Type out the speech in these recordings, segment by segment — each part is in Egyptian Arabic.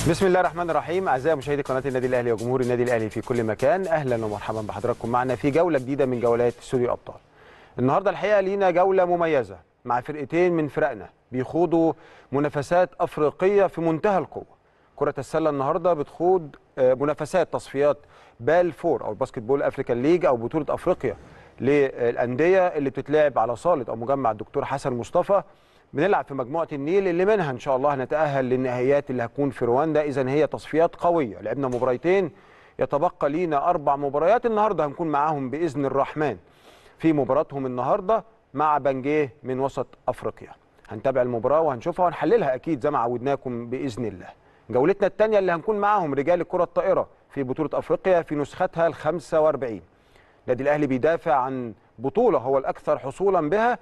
بسم الله الرحمن الرحيم اعزائي مشاهدي قناه النادي الاهلي وجمهور النادي الاهلي في كل مكان اهلا ومرحبا بحضراتكم معنا في جوله جديده من جولات استوديو الابطال النهارده الحقيقه لينا جوله مميزه مع فرقتين من فرقنا بيخوضوا منافسات افريقيه في منتهى القوه كره السله النهارده بتخوض آه، منافسات تصفيات بال فور او الباسكت بول افريكان ليج او بطوله افريقيا للانديه اللي بتتلعب على صاله او مجمع الدكتور حسن مصطفى بنلعب في مجموعه النيل اللي منها ان شاء الله هنتاهل للنهائيات اللي هتكون في رواندا اذا هي تصفيات قويه لعبنا مباريتين يتبقى لينا اربع مباريات النهارده هنكون معاهم باذن الرحمن في مباراتهم النهارده مع بنجيه من وسط افريقيا هنتابع المباراه وهنشوفها وهنحللها اكيد زي ما عودناكم باذن الله جولتنا الثانيه اللي هنكون معاهم رجال الكره الطائره في بطوله افريقيا في نسختها ال 45 النادي الاهلي بيدافع عن بطوله هو الاكثر حصولا بها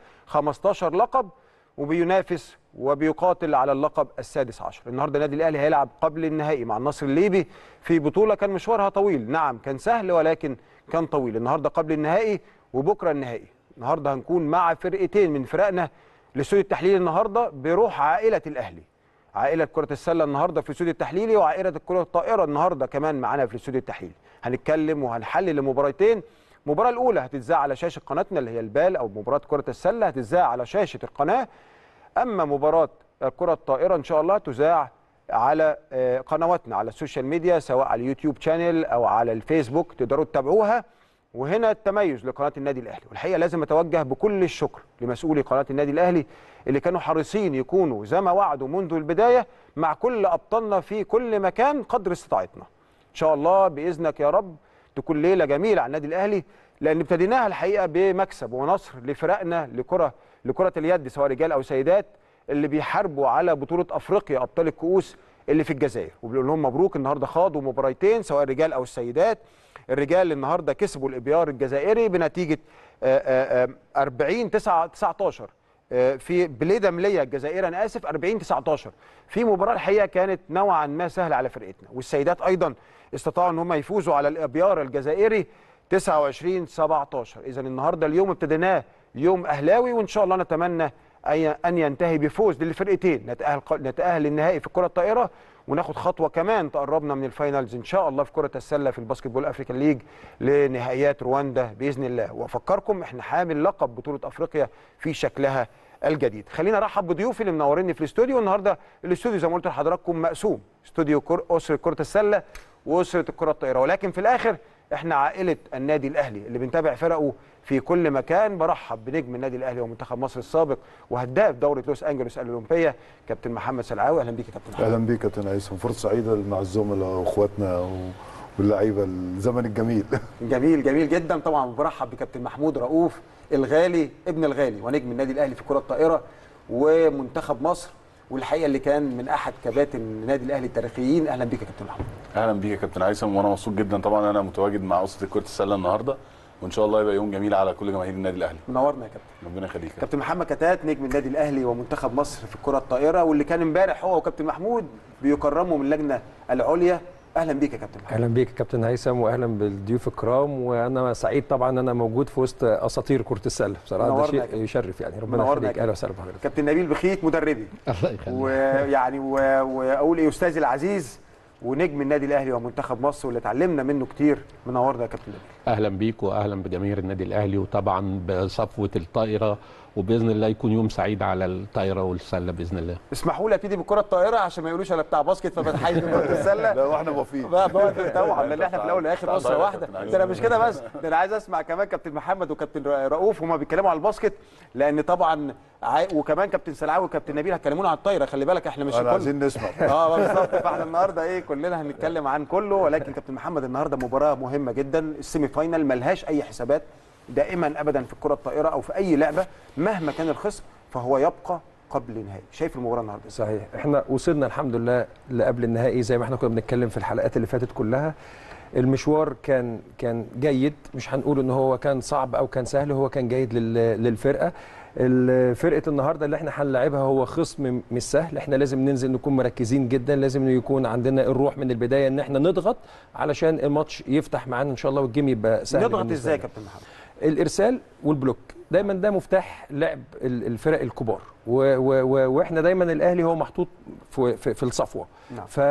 15 لقب وبينافس وبيقاتل على اللقب السادس عشر النهارده النادي الاهلي هيلعب قبل النهائي مع النصر الليبي في بطوله كان مشوارها طويل نعم كان سهل ولكن كان طويل النهارده قبل النهائي وبكره النهائي النهارده هنكون مع فرقتين من فرقنا لاستوديو التحليل النهارده بروح عائله الاهلي عائله كره السله النهارده في الاستوديو التحليلي وعائله الكره الطائره النهارده كمان معانا في الاستوديو التحليلي هنتكلم وهنحلل المباراتين المباراه الاولى هتتذاع على شاشه قناتنا اللي هي البال او مباراه كره السله هتتذاع على شاشه القناه اما مباراه الكره الطائره ان شاء الله تذاع على آه، قنواتنا على السوشيال ميديا سواء على اليوتيوب شانل او على الفيسبوك تقدروا تتابعوها وهنا التميز لقناه النادي الاهلي والحقيقه لازم اتوجه بكل الشكر لمسؤولي قناه النادي الاهلي اللي كانوا حريصين يكونوا زي ما وعدوا منذ البدايه مع كل ابطالنا في كل مكان قدر استطاعتنا ان شاء الله باذنك يا رب تكون ليله جميله على النادي الاهلي لان ابتديناها الحقيقه بمكسب ونصر لفرقنا لكره لكره اليد سواء رجال او سيدات اللي بيحاربوا على بطوله افريقيا ابطال الكؤوس اللي في الجزائر وبنقول لهم مبروك النهارده خاضوا مباريتين سواء الرجال او السيدات الرجال النهارده كسبوا الابيار الجزائري بنتيجه آه، آه، آه، 40 9 19 آه، في بليده مليه الجزائر انا اسف 40 19 في مباراه الحقيقه كانت نوعا ما سهله على فرقتنا والسيدات ايضا استطاعوا ان هم يفوزوا على الابيار الجزائري 29 17 اذا النهارده اليوم ابتديناه يوم اهلاوي وان شاء الله نتمنى أي- ان ينتهي بفوز للفرقتين نتاهل نتاهل للنهائي في الكره الطائره وناخد خطوه كمان تقربنا من الفاينلز ان شاء الله في كره السله في الباسكت بول افريكان ليج لنهائيات رواندا باذن الله وافكركم احنا حامل لقب بطوله افريقيا في شكلها الجديد خلينا ارحب بضيوفي اللي منوريني في الاستوديو النهارده الاستوديو زي ما قلت لحضراتكم مقسوم استوديو كر... اسره كره السله واسره الكره الطائره ولكن في الاخر احنا عائله النادي الاهلي اللي بنتابع فرقه في كل مكان برحب بنجم النادي الاهلي ومنتخب مصر السابق وهداف دوره لوس انجلوس الاولمبيه كابتن محمد سلعاوي اهلا بيك يا كابتن محمد اهلا بيك كابتن هيثم فرصه سعيده مع الزملاء واخواتنا و- واللعيبه الزمن الجميل جميل جميل جدا طبعا برحب بكابتن محمود رؤوف الغالي ابن الغالي ونجم النادي الاهلي في كره الطائره ومنتخب مصر والحقيقه اللي كان من احد كباتن النادي الاهلي التاريخيين اهلا بيك يا كابتن محمود اهلا بيك يا كابتن هيثم وانا مبسوط جدا طبعا انا متواجد مع اسره كره السله النهارده وان شاء الله يبقى يوم جميل على كل جماهير النادي الاهلي منورنا يا كابتن ربنا يخليك كابتن محمد كتات نجم النادي الاهلي ومنتخب مصر في الكره الطائره واللي كان امبارح هو وكابتن محمود بيكرموا من اللجنه العليا اهلا بيك يا كابتن محمد اهلا بيك يا كابتن هيثم واهلا بالضيوف الكرام وانا سعيد طبعا ان انا موجود في وسط اساطير كره السله بصراحه ده منورنا يا شيء كابتن. يشرف يعني ربنا منورنا يا يخليك كابتن. اهلا وسهلا بحضرتك كابتن نبيل بخيت مدربي الله يخليك ويعني و- واقول ايه استاذي العزيز ونجم النادي الاهلي ومنتخب مصر واللي اتعلمنا منه كتير منورنا يا كابتن نبيل اهلا بيك واهلا بجماهير النادي الاهلي وطبعا بصفوه الطائره وباذن الله يكون يوم سعيد على الطائره والسله باذن الله اسمحوا لي ابتدي بالكره الطائره عشان ما يقولوش انا بتاع باسكت فبتحيز بكره السله لا واحنا موافقين بقى بقى طبعا لان احنا في الاول والاخر اسره تعال- واحده تعال- ده انا مش كده بس ده انا عايز اسمع كمان كابتن محمد وكابتن رؤوف هما بيتكلموا على الباسكت لان طبعا عاي... وكمان كابتن سلعاوي وكابتن نبيل هيكلمونا على الطايره خلي بالك احنا مش انا كل عايزين نسمع اه بالظبط فاحنا النهارده ايه كلنا هنتكلم عن كله ولكن كابتن محمد النهارده مباراه مهمه جدا السيمي فاينال ملهاش اي حسابات دائما ابدا في الكره الطائره او في اي لعبه مهما كان الخصم فهو يبقى قبل النهائي شايف المباراه النهارده إزاي؟ صحيح احنا وصلنا الحمد لله لقبل النهائي زي ما احنا كنا بنتكلم في الحلقات اللي فاتت كلها المشوار كان كان جيد مش هنقول ان هو كان صعب او كان سهل هو كان جيد لل- للفرقه ال- فرقه النهارده اللي احنا هنلاعبها هو خصم مش سهل احنا لازم ننزل نكون مركزين جدا لازم يكون عندنا الروح من البدايه ان احنا نضغط علشان الماتش يفتح معانا ان شاء الله والجيم يبقى سهل نضغط بالنسبة ازاي يا لنا. كابتن محمد الارسال والبلوك دايما ده مفتاح لعب ال- الفرق الكبار و- و- و- واحنا دايما الاهلي هو محطوط في, في, في الصفوه نعم. ف-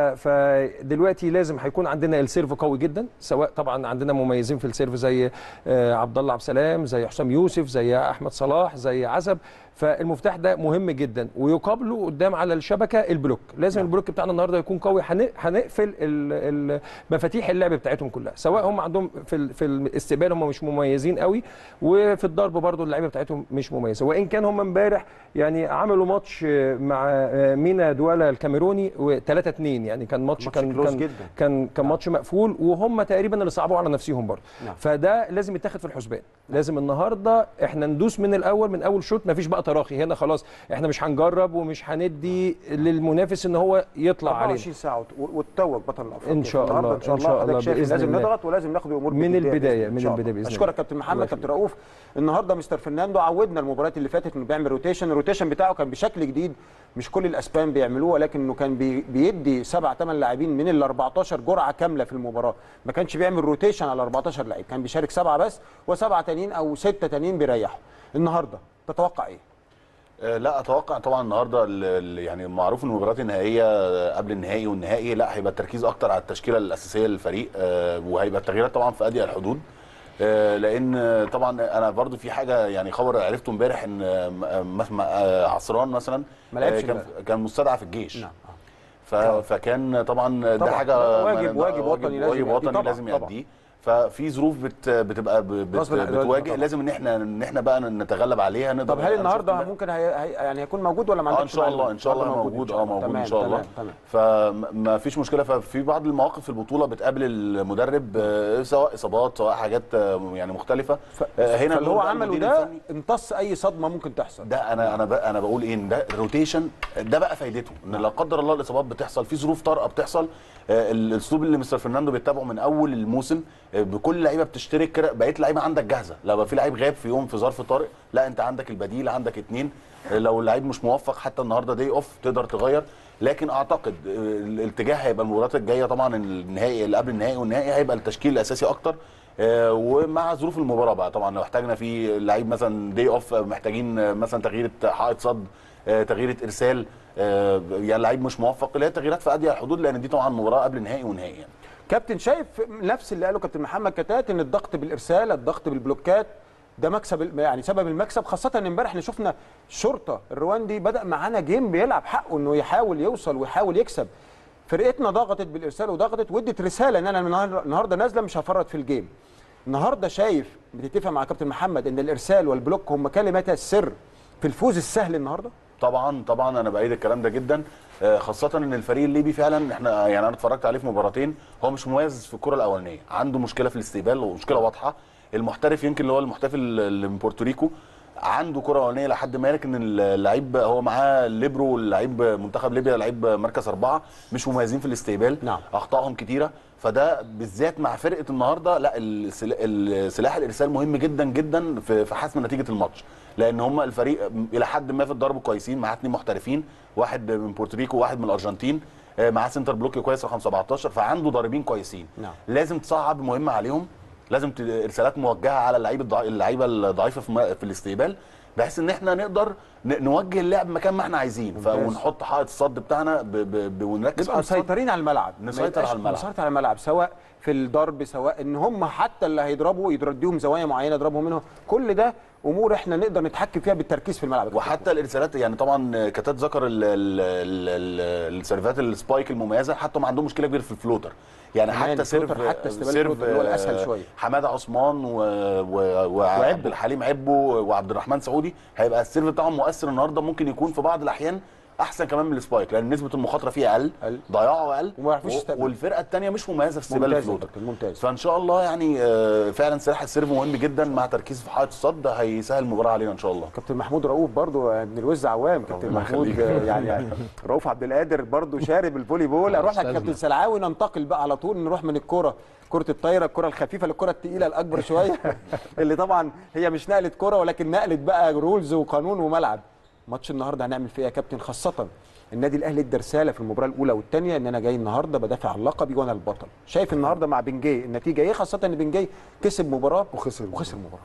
فدلوقتي لازم هيكون عندنا السيرف قوي جدا سواء طبعا عندنا مميزين في السيرف زي آه، عبد الله عبد السلام زي حسام يوسف زي احمد صلاح زي عزب فالمفتاح ده مهم جدا ويقابله قدام على الشبكه البلوك لازم البلوك بتاعنا النهارده يكون قوي هن- هنقفل ال- ال- مفاتيح اللعب بتاعتهم كلها سواء هم عندهم في ال- في الاستقبال هم مش مميزين قوي وفي الضرب برضو اللعيبه بتاعتهم مش مميزه وان كان هم امبارح يعني عملوا ماتش مع مينا دوالا الكاميروني 3 2 يعني كان ماتش ماتش كان كلوز كان جدا. كان كان ماتش مقفول وهم تقريبا اللي صعبوا على نفسهم برضه نعم. فده لازم يتاخد في الحسبان لازم النهارده احنا ندوس من الاول من اول شوط مفيش بقى تراخي هنا خلاص احنا مش هنجرب ومش هندي للمنافس ان هو يطلع علينا 24 ساعه وت- وتتوج بطل الافريقيا إن شاء النهاردة الله، ان شاء إن الله شاء الله حضرتك شايف بإذن لازم الله. نضغط ولازم ناخد الامور من بجدية البداية، بإذن الله. من إن شاء الله. البداية بإذن اشكرك الله. كابتن الله محمد يخليك. كابتن رؤوف النهارده مستر فرناندو عودنا المباريات اللي فاتت انه بيعمل روتيشن الروتيشن بتاعه كان بشكل جديد مش كل الاسبان بيعملوه ولكنه كان بي بيدي سبع ثمان لاعبين من ال 14 جرعه كامله في المباراه ما كانش بيعمل روتيشن على 14 لعيب كان بيشارك سبعه بس وسبعه تانيين او سته تانيين بيريحوا النهارده تتوقع ايه آه، لا اتوقع طبعا النهارده ال- ال- يعني معروف ان المباريات النهائيه آه، قبل النهائي والنهائي لا هيبقى التركيز اكتر على التشكيله الاساسيه للفريق آه، وهيبقى التغييرات طبعا في اضيق الحدود آه، لان آه، طبعا انا برضو في حاجه يعني خبر عرفته امبارح ان آه، م- م- آه، عصران مثلا ما لعبش آه، كان امبارح. كان مستدعى في الجيش نعم ف- فكان طبعا ده طبعاً. حاجه واجب- ما- واجب وطني لازم واجب يأديه. وطني طبعاً، لازم طبعاً. يأديه ففي ظروف بت بتبقى ب- بت غصب عن الإرادة بتواجه طبعاً. لازم ان احنا ان احنا بقى نتغلب عليها نقدر طب هل أنا شفت النهارده امبارح- ممكن هي... هي... يعني هيكون موجود ولا ما اه ان عندكش شاء الله معلومة؟ ان شاء الله النهاردة موجود إن اه موجود تمام، ان شاء الله تمام تمام فما فيش مشكله ففي بعض المواقف في البطوله بتقابل المدرب آه، سواء اصابات سواء حاجات آه، يعني مختلفه ف... آه، هنا فاللي الدور هو بقى عمله المدير ده الفني. امتص اي صدمه ممكن تحصل ده انا انا بقى انا بقول ايه إن ده الروتيشن ده بقى فايدته ان لا قدر الله الاصابات بتحصل في ظروف طارئه بتحصل آه، الاسلوب اللي مستر فرناندو بيتبعه من اول الموسم آه، بكل لعيبه بتشترك كده بقيت لعيبه عندك جاهزه لو بقى في لعيب غاب في يوم في ظرف طارئ لا انت عندك البديل عندك اتنين آه، لو اللعيب مش موفق حتى النهارده دي اوف تقدر تغير لكن اعتقد آه، الاتجاه هيبقى المباريات الجايه طبعا النهائي اللي قبل النهائي والنهائي هيبقى التشكيل الاساسي اكتر آه، ومع ظروف المباراه بقى طبعا لو احتاجنا في لعيب مثلا دي اوف محتاجين آه، مثلا تغيير حائط صد آه، تغيير ارسال آه، يعني لعيب مش موفق اللي هي تغييرات في اضيق الحدود لان دي طبعا مباراه قبل نهائي ونهائي يعني كابتن شايف نفس اللي قاله كابتن محمد كتات ان الضغط بالارسال الضغط بالبلوكات ده مكسب يعني سبب المكسب خاصه ان امبارح احنا شفنا شرطه الرواندي بدا معانا جيم بيلعب حقه انه يحاول يوصل ويحاول يكسب فرقتنا ضغطت بالارسال وضغطت وادت رساله ان انا النهار- النهارده نازله مش هفرط في الجيم النهارده شايف بتتفق مع كابتن محمد ان الارسال والبلوك هم كلمات السر في الفوز السهل النهارده طبعا طبعا انا بايد الكلام ده جدا آه، خاصه ان الفريق الليبي فعلا احنا يعني انا اتفرجت عليه في مباراتين هو مش مميز في الكره الاولانيه عنده مشكله في الاستقبال ومشكله واضحه المحترف يمكن اللي هو المحترف اللي من بورتوريكو عنده كره اولانيه لحد ما لكن اللعيب هو معاه ليبرو اللعيب منتخب ليبيا لعيب مركز اربعه مش مميزين في الاستقبال نعم. اخطائهم كتيره فده بالذات مع فرقه النهارده لا السلا- السلاح الارسال مهم جدا جدا في في حسم نتيجه الماتش لان هم الفريق الى حد ما في الضرب كويسين معاه اثنين محترفين واحد من بورتوريكو وواحد من الارجنتين آه، معاه سنتر بلوك كويس رقم 17 فعنده ضاربين كويسين نعم. لازم تصعب مهمه عليهم لازم ت- ارسالات موجهه على اللعيبه الضع- اللعيبه الضعيفه في م- في الاستقبال بحيث ان احنا نقدر ن- نوجه اللعب مكان ما احنا عايزين ف- ممتاز. ونحط حائط الصد بتاعنا ب... ب... ب... ونركز نبقى على الصد. مسيطرين على الملعب ما نسيطر يبقاش على الملعب. مسيطر على الملعب سواء في الضرب سواء ان هم حتى اللي هيضربوا يديهم زوايا معينه يضربوا منهم كل ده امور احنا نقدر نتحكم فيها بالتركيز في الملعب وحتى الارسالات يعني طبعا كتات ذكر ال- ال- ال- ال- السيرفات السبايك المميزه حتى ما عندهم مشكله كبيره في الفلوتر يعني كمان حتى سيرف الفلوتر، حتى استقبال سيرف الفلوتر اللي هو الأسهل آه، شوية. حماده عثمان و... و... وعبد الحليم عبو وعبد الرحمن سعودي هيبقى السيرف بتاعهم مؤثر النهارده ممكن يكون في بعض الاحيان احسن كمان من السبايك لان نسبه المخاطره فيه اقل أقل. ضياعه اقل وما يعرفوش و- يستقبلوا. والفرقه الثانيه مش مميزه في استقبال ممتاز يا الفلوتر كابتن، ممتاز. فان شاء الله يعني آه، فعلا سلاح السيرف مهم جدا مع تركيز في حائط الصد هيسهل المباراه علينا ان شاء الله كابتن محمود رؤوف برضو ابن الوز عوام كابتن الله محمود يخليك. آه، يعني, يعني رؤوف عبد القادر برضو شارب الفولي بول اروح لك أستاذنا. كابتن سلعاوي ننتقل بقى على طول نروح من الكوره كرة الطايرة الكرة الخفيفة للكرة التقيلة الأكبر شوية اللي طبعا هي مش نقلة كرة ولكن نقلت بقى رولز وقانون وملعب ماتش النهارده هنعمل فيه إيه يا كابتن خاصة النادي الأهلي ادى رسالة في المباراة الأولى والثانية إن أنا جاي النهارده بدافع عن لقبي وأنا البطل شايف النهارده مع بنجاي النتيجة إيه خاصة إن بنجاي كسب مباراة وخسر وخسر مباراة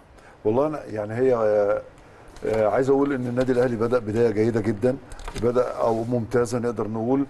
والله انا يعني هي آه، آه، عايز اقول ان النادي الاهلي بدا بدايه جيده جدا بدا او ممتازه نقدر نقول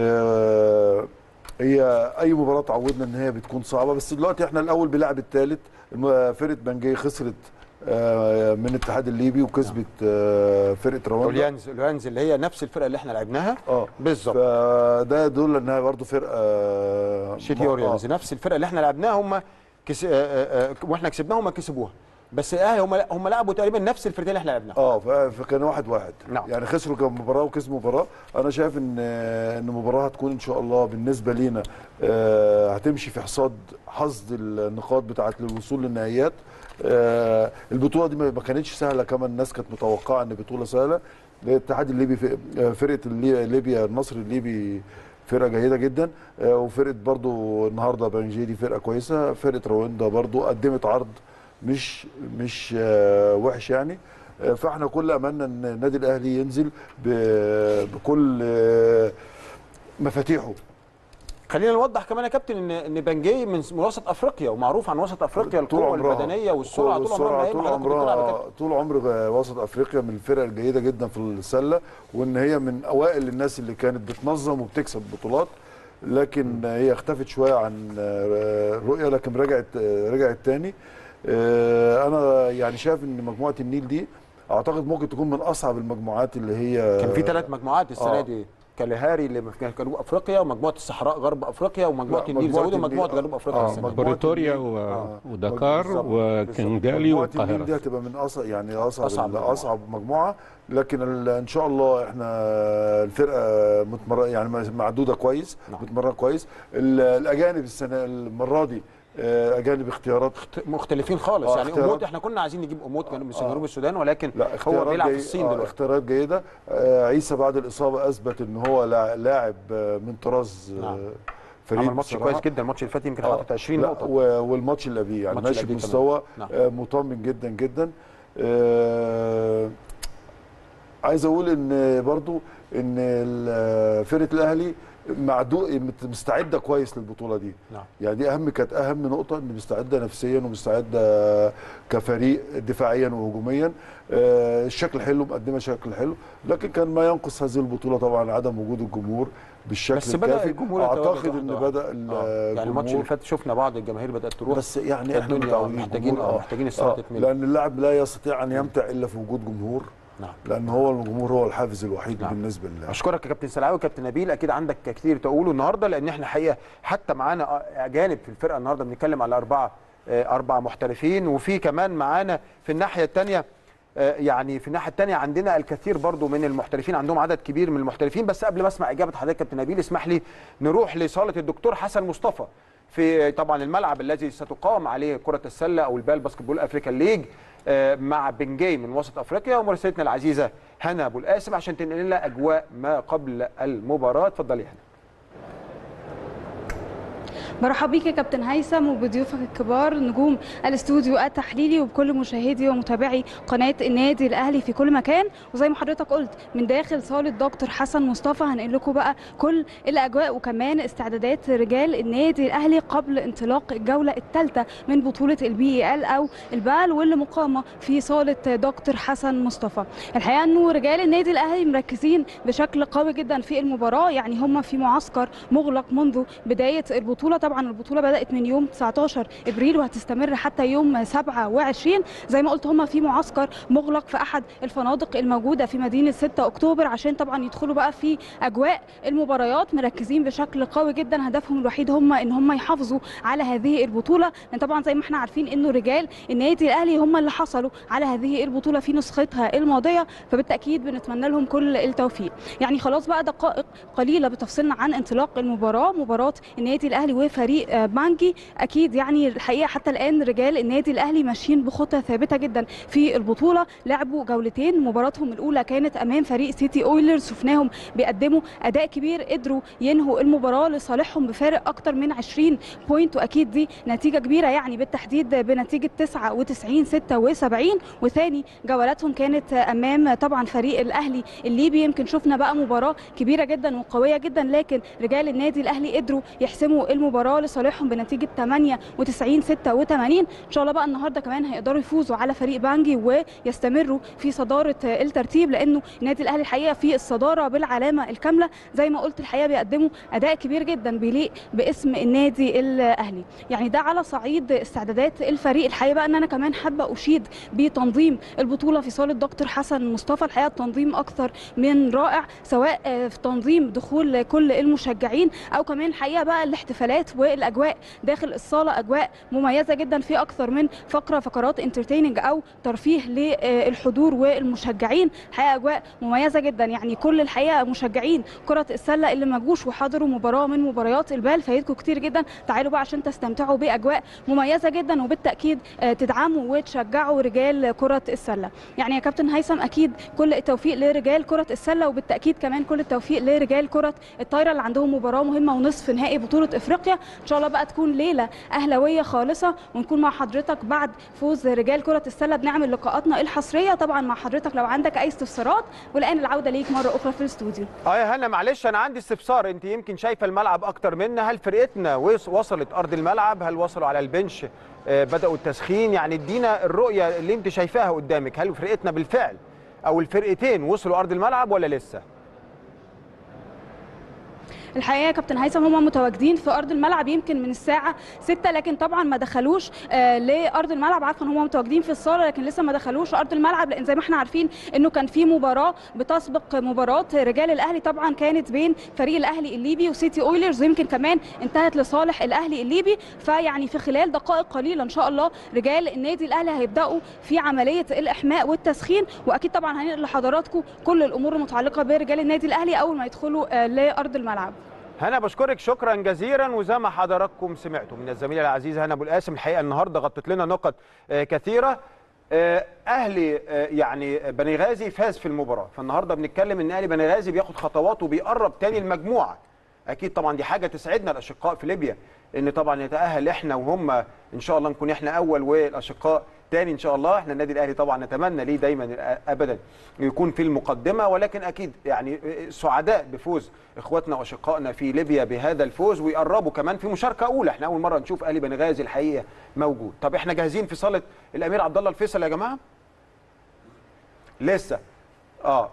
آه، هي اي مباراه تعودنا ان هي بتكون صعبه بس دلوقتي احنا الاول بيلعب الثالث فرقه بنجي خسرت آه، من الاتحاد الليبي وكسبت آه، فرقه رواندا اليانز اليانز اللي هي نفس الفرقه اللي احنا لعبناها اه بالظبط فده يدل انها برضه فرقه شيتي آه، اورينز نفس الفرقه اللي احنا لعبناها هم كس... آه، آه، آه، واحنا كسبناهم هم كسبوها بس الاهلي هم هم لعبوا تقريبا نفس الفرقتين اللي احنا لعبناها اه ف- فكان واحد واحد نعم. يعني خسروا كم مباراه وكسبوا مباراه انا شايف ان ان المباراه هتكون ان شاء الله بالنسبه لينا آه، هتمشي في حصاد حصد النقاط بتاعه الوصول للنهائيات آه، البطوله دي ما ما كانتش سهله كما الناس كانت متوقعه ان بطوله سهله الاتحاد الليبي في آه، فرقه اللي- ليبيا النصر الليبي فرقه جيده جدا آه، وفرقه برضو النهارده بنجي دي فرقه كويسه فرقه رواندا برضو قدمت عرض مش مش آه، وحش يعني آه، فاحنا كل املنا ان النادي الاهلي ينزل ب- بكل آه، مفاتيحه خلينا نوضح كمان يا كابتن ان ان بنجي من من وسط افريقيا ومعروف عن وسط افريقيا القوه عمرها. البدنيه والسرعه طول عمرها والسرعة ما هي طول حضرتك كنت بتلعب يا عمرها كابتن. طول عمر وسط افريقيا من الفرق الجيده جدا في السله وان هي من اوائل الناس اللي كانت بتنظم وبتكسب بطولات لكن هي اختفت شويه عن آه، الرؤيه لكن رجعت آه، رجعت تاني آه، انا يعني شايف ان مجموعه النيل دي اعتقد ممكن تكون من اصعب المجموعات اللي هي كان في ثلاث مجموعات السنه آه. دي كاليهاري اللي في جنوب افريقيا ومجموعه الصحراء غرب افريقيا ومجموعه لا، النيل مجموعة زودوا النيل- مجموعه آه. جنوب افريقيا آه، السنه دي مجموعة بريتوريا النيل. و- آه. ودكار بالظبط. وكنجالي مجموعة النيل دي والقاهره هتبقى من اصعب يعني اصعب أصعب أصعب مجموعة. مجموعة. اصعب مجموعه لكن ال- ان شاء الله احنا الفرقه متمر يعني معدوده كويس نعم. متمرنه كويس ال- الاجانب السنه المره دي آه، اجانب اختيارات مختلفين خالص آه، يعني اختيارات. اموت احنا كنا عايزين نجيب اموت كان من آه. جنوب السودان ولكن لا هو اختيارات بيلعب في جي- الصين آه، دلوقتي اختيارات جيده آه، عيسى بعد الاصابه اثبت ان هو لا- لاعب آه، من طراز آه، نعم. فريد عمل ماتش بصراحة. كويس جدا الماتش اللي فات يمكن آه، حاطط 20 لا، نقطه و- والماتش اللي قبليه يعني الماتش ماشي اللي قبليه بمستوى نعم. آه، مطمن جدا جدا آه، عايز اقول ان برضو ان ال- فرقه الاهلي معدو مت- مستعده كويس للبطوله دي نعم. يعني دي اهم كانت اهم نقطه ان مستعده نفسيا ومستعده كفريق دفاعيا وهجوميا آه، الشكل حلو مقدمه شكل حلو لكن كان ما ينقص هذه البطوله طبعا عدم وجود الجمهور بالشكل بس بدا الكافي. الجمهور يتواجد اعتقد واحدة ان واحدة. بدا آه. يعني الماتش اللي الجمهور فات شفنا بعض الجماهير بدات تروح بس يعني احنا الدنيا متعودين محتاجين الجمهور، اه محتاجين الساعه آه، تتملي لان اللاعب لا يستطيع ان يمتع الا في وجود جمهور نعم لان هو الجمهور هو الحافز الوحيد نعم. بالنسبه لله اشكرك يا كابتن سلعاوي كابتن نبيل اكيد عندك كتير تقوله النهارده لان احنا حقيقه حتى معانا اجانب في الفرقه النهارده بنتكلم على اربعه آه، اربع محترفين وفي كمان معانا في الناحيه الثانيه يعني في الناحيه الثانيه عندنا الكثير برضو من المحترفين عندهم عدد كبير من المحترفين بس قبل ما اسمع اجابه حضرتك كابتن نبيل اسمح لي نروح لصاله الدكتور حسن مصطفى في طبعا الملعب الذي ستقام عليه كره السله او البال باسكت بول افريكان ليج آه، مع بنجاي من وسط افريقيا ومراسلتنا العزيزه هنا ابو القاسم عشان تنقل لنا اجواء ما قبل المباراه اتفضلي هنا مرحبا بيك يا كابتن هيثم وبضيوفك الكبار نجوم الاستوديو التحليلي وبكل مشاهدي ومتابعي قناه النادي الاهلي في كل مكان وزي ما حضرتك قلت من داخل صاله دكتور حسن مصطفى هنقل لكم بقى كل الاجواء وكمان استعدادات رجال النادي الاهلي قبل انطلاق الجوله الثالثه من بطوله البي اي ال او البال واللي مقامه في صاله دكتور حسن مصطفى الحقيقه انه رجال النادي الاهلي مركزين بشكل قوي جدا في المباراه يعني هم في معسكر مغلق منذ بدايه البطوله طبعا البطوله بدات من يوم 19 ابريل وهتستمر حتى يوم 27 زي ما قلت هم في معسكر مغلق في احد الفنادق الموجوده في مدينه 6 اكتوبر عشان طبعا يدخلوا بقى في اجواء المباريات مركزين بشكل قوي جدا هدفهم الوحيد هم ان هم يحافظوا على هذه البطوله لان طبعا زي ما احنا عارفين انه رجال النادي الاهلي هم اللي حصلوا على هذه البطوله في نسختها الماضيه فبالتاكيد بنتمنى لهم كل التوفيق يعني خلاص بقى دقائق قليله بتفصلنا عن انطلاق المباراه مباراه النادي الاهلي وفريق آه، بانجي اكيد يعني الحقيقه حتى الان رجال النادي الاهلي ماشيين بخطى ثابته جدا في البطوله لعبوا جولتين مباراتهم الاولى كانت امام فريق سيتي اويلرز شفناهم بيقدموا اداء كبير قدروا ينهوا المباراه لصالحهم بفارق اكتر من 20 بوينت واكيد دي نتيجه كبيره يعني بالتحديد بنتيجه 99 76 وثاني جولاتهم كانت امام طبعا فريق الاهلي الليبي يمكن شفنا بقى مباراه كبيره جدا وقويه جدا لكن رجال النادي الاهلي قدروا يحسموا المباراه المباراه لصالحهم بنتيجه 98 86 ان شاء الله بقى النهارده كمان هيقدروا يفوزوا على فريق بانجي ويستمروا في صداره الترتيب لانه النادي الاهلي الحقيقه في الصداره بالعلامه الكامله زي ما قلت الحقيقه بيقدموا اداء كبير جدا بيليق باسم النادي الاهلي يعني ده على صعيد استعدادات الفريق الحقيقه بقى ان انا كمان حابه اشيد بتنظيم البطوله في صاله دكتور حسن مصطفى الحقيقه التنظيم اكثر من رائع سواء آه، في تنظيم دخول كل المشجعين او كمان الحقيقه بقى الاحتفالات والاجواء داخل الصاله اجواء مميزه جدا في اكثر من فقره فقرات انترتيننج او ترفيه للحضور والمشجعين الحقيقه اجواء مميزه جدا يعني كل الحقيقه مشجعين كره السله اللي ما جوش وحضروا مباراه من مباريات البال فايتكم كتير جدا تعالوا بقى عشان تستمتعوا باجواء مميزه جدا وبالتاكيد آه، تدعموا وتشجعوا رجال كره السله يعني يا كابتن هيثم اكيد كل التوفيق لرجال كره السله وبالتاكيد كمان كل التوفيق لرجال كره الطايره اللي عندهم مباراه مهمه ونصف نهائي بطوله افريقيا ان شاء الله بقى تكون ليله اهلاويه خالصه ونكون مع حضرتك بعد فوز رجال كره السله بنعمل لقاءاتنا الحصريه طبعا مع حضرتك لو عندك اي استفسارات والان العوده ليك مره اخرى في الاستوديو اه يا هنا معلش انا عندي استفسار انت يمكن شايفه الملعب اكتر منا هل فرقتنا وص- وصلت ارض الملعب هل وصلوا على البنش آه، بداوا التسخين يعني ادينا الرؤيه اللي انت شايفاها قدامك هل فرقتنا بالفعل او الفرقتين وصلوا ارض الملعب ولا لسه الحقيقه يا كابتن هيثم هم متواجدين في ارض الملعب يمكن من الساعه 6 لكن طبعا ما دخلوش آه لارض الملعب عارفه ان هم متواجدين في الصاله لكن لسه ما دخلوش ارض الملعب لان زي ما احنا عارفين انه كان في مباراه بتسبق مباراه رجال الاهلي طبعا كانت بين فريق الاهلي الليبي وسيتي اويلرز ويمكن كمان انتهت لصالح الاهلي الليبي فيعني في خلال دقائق قليله ان شاء الله رجال النادي الاهلي هيبداوا في عمليه الاحماء والتسخين واكيد طبعا هننقل لحضراتكم كل الامور المتعلقه برجال النادي الاهلي اول ما يدخلوا آه لارض الملعب هنا بشكرك شكرا جزيلا وزي ما حضراتكم سمعتوا من الزميله العزيزه هنا ابو القاسم الحقيقه النهارده غطت لنا نقط آه، كثيره آه، اهلي آه، يعني بني غازي فاز في المباراه فالنهارده بنتكلم ان اهلي بني غازي بياخد خطوات وبيقرب تاني المجموعه اكيد طبعا دي حاجه تسعدنا الاشقاء في ليبيا ان طبعا يتاهل احنا وهم ان شاء الله نكون احنا اول والاشقاء تاني ان شاء الله احنا النادي الاهلي طبعا نتمنى ليه دايما ابدا يكون في المقدمه ولكن اكيد يعني سعداء بفوز اخواتنا واشقائنا في ليبيا بهذا الفوز ويقربوا كمان في مشاركه اولى احنا اول مره نشوف اهلي بنغازي الحقيقه موجود طب احنا جاهزين في صاله الامير عبد الله الفيصل يا جماعه لسه اه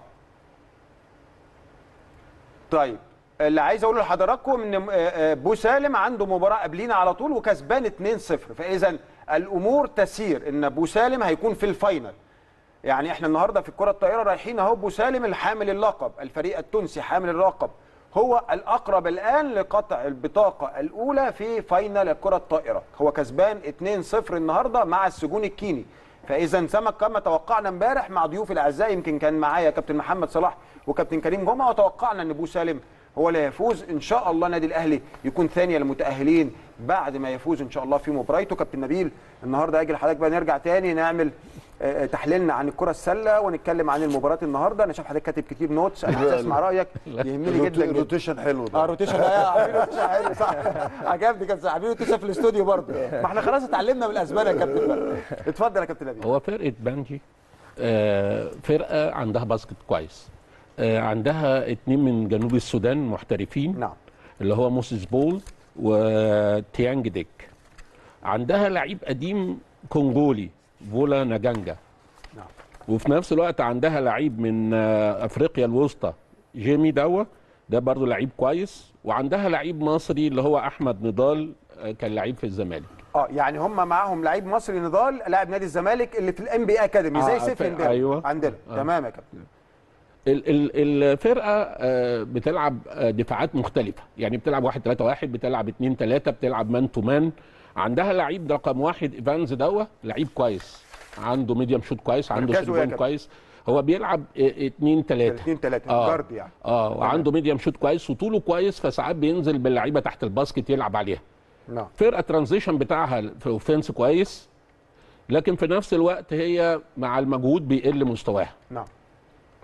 طيب اللي عايز اقوله لحضراتكم ان آه، آه، بو سالم عنده مباراه قبلينا على طول وكسبان 2-0 فاذا الامور تسير ان بو سالم هيكون في الفاينل يعني احنا النهارده في الكره الطائره رايحين اهو بو سالم الحامل اللقب الفريق التونسي حامل اللقب هو الاقرب الان لقطع البطاقه الاولى في فاينل الكره الطائره هو كسبان 2-0 النهارده مع السجون الكيني فاذا سمك كما توقعنا امبارح مع ضيوف الاعزاء يمكن كان معايا كابتن محمد صلاح وكابتن كريم جمعه وتوقعنا ان بو سالم هو اللي هيفوز ان شاء الله النادي الاهلي يكون ثاني المتاهلين بعد ما يفوز ان شاء الله في مباريته كابتن نبيل النهارده اجي لحضرتك بقى نرجع تاني نعمل آه، تحليلنا عن الكره السله ونتكلم عن المباراه النهارده انا شايف حضرتك كاتب كتير نوتس انا عايز اسمع رايك يهمني جدا جدا الروتيشن حلو ده اه روتيشن يا حبيبي روتيشن حلو صح عجبني كابتن حبيبي روتيشن في الاستوديو برضه ما احنا خلاص اتعلمنا من الاسبان يا كابتن بقى اتفضل يا كابتن نبيل هو فرقه بانجي آه، فرقه عندها باسكت كويس آه، عندها اتنين من جنوب السودان محترفين نعم اللي هو موسيس بول وتيانج ديك عندها لعيب قديم كونغولي فولا نجانجا نعم. وفي نفس الوقت عندها لعيب من آه، افريقيا الوسطى جيمي دوا ده برضه لعيب كويس وعندها لعيب مصري اللي هو احمد نضال آه، كان لعيب في الزمالك اه يعني هم معاهم لعيب مصري نضال لاعب نادي الزمالك اللي في الام بي اكاديمي زي آه، سيف في- اندير أيوة. عندنا آه. تمام يا كابتن ال- ال- الفرقه آه، بتلعب آه، دفاعات مختلفه يعني بتلعب 1 3 1 بتلعب 2 3 بتلعب مان تو مان عندها لعيب رقم واحد ايفانز دوا لعيب كويس عنده ميديم شوت كويس عنده مركزه إيه يا سيرفون كابتن؟ كويس هو بيلعب 2 3 2 3 آه. جارد يعني اه وعنده ميديم شوت كويس وطوله كويس فساعات بينزل باللعيبه تحت الباسكت يلعب عليها نعم فرقه ترانزيشن بتاعها في اوفنس كويس لكن في نفس الوقت هي مع المجهود بيقل مستواها نعم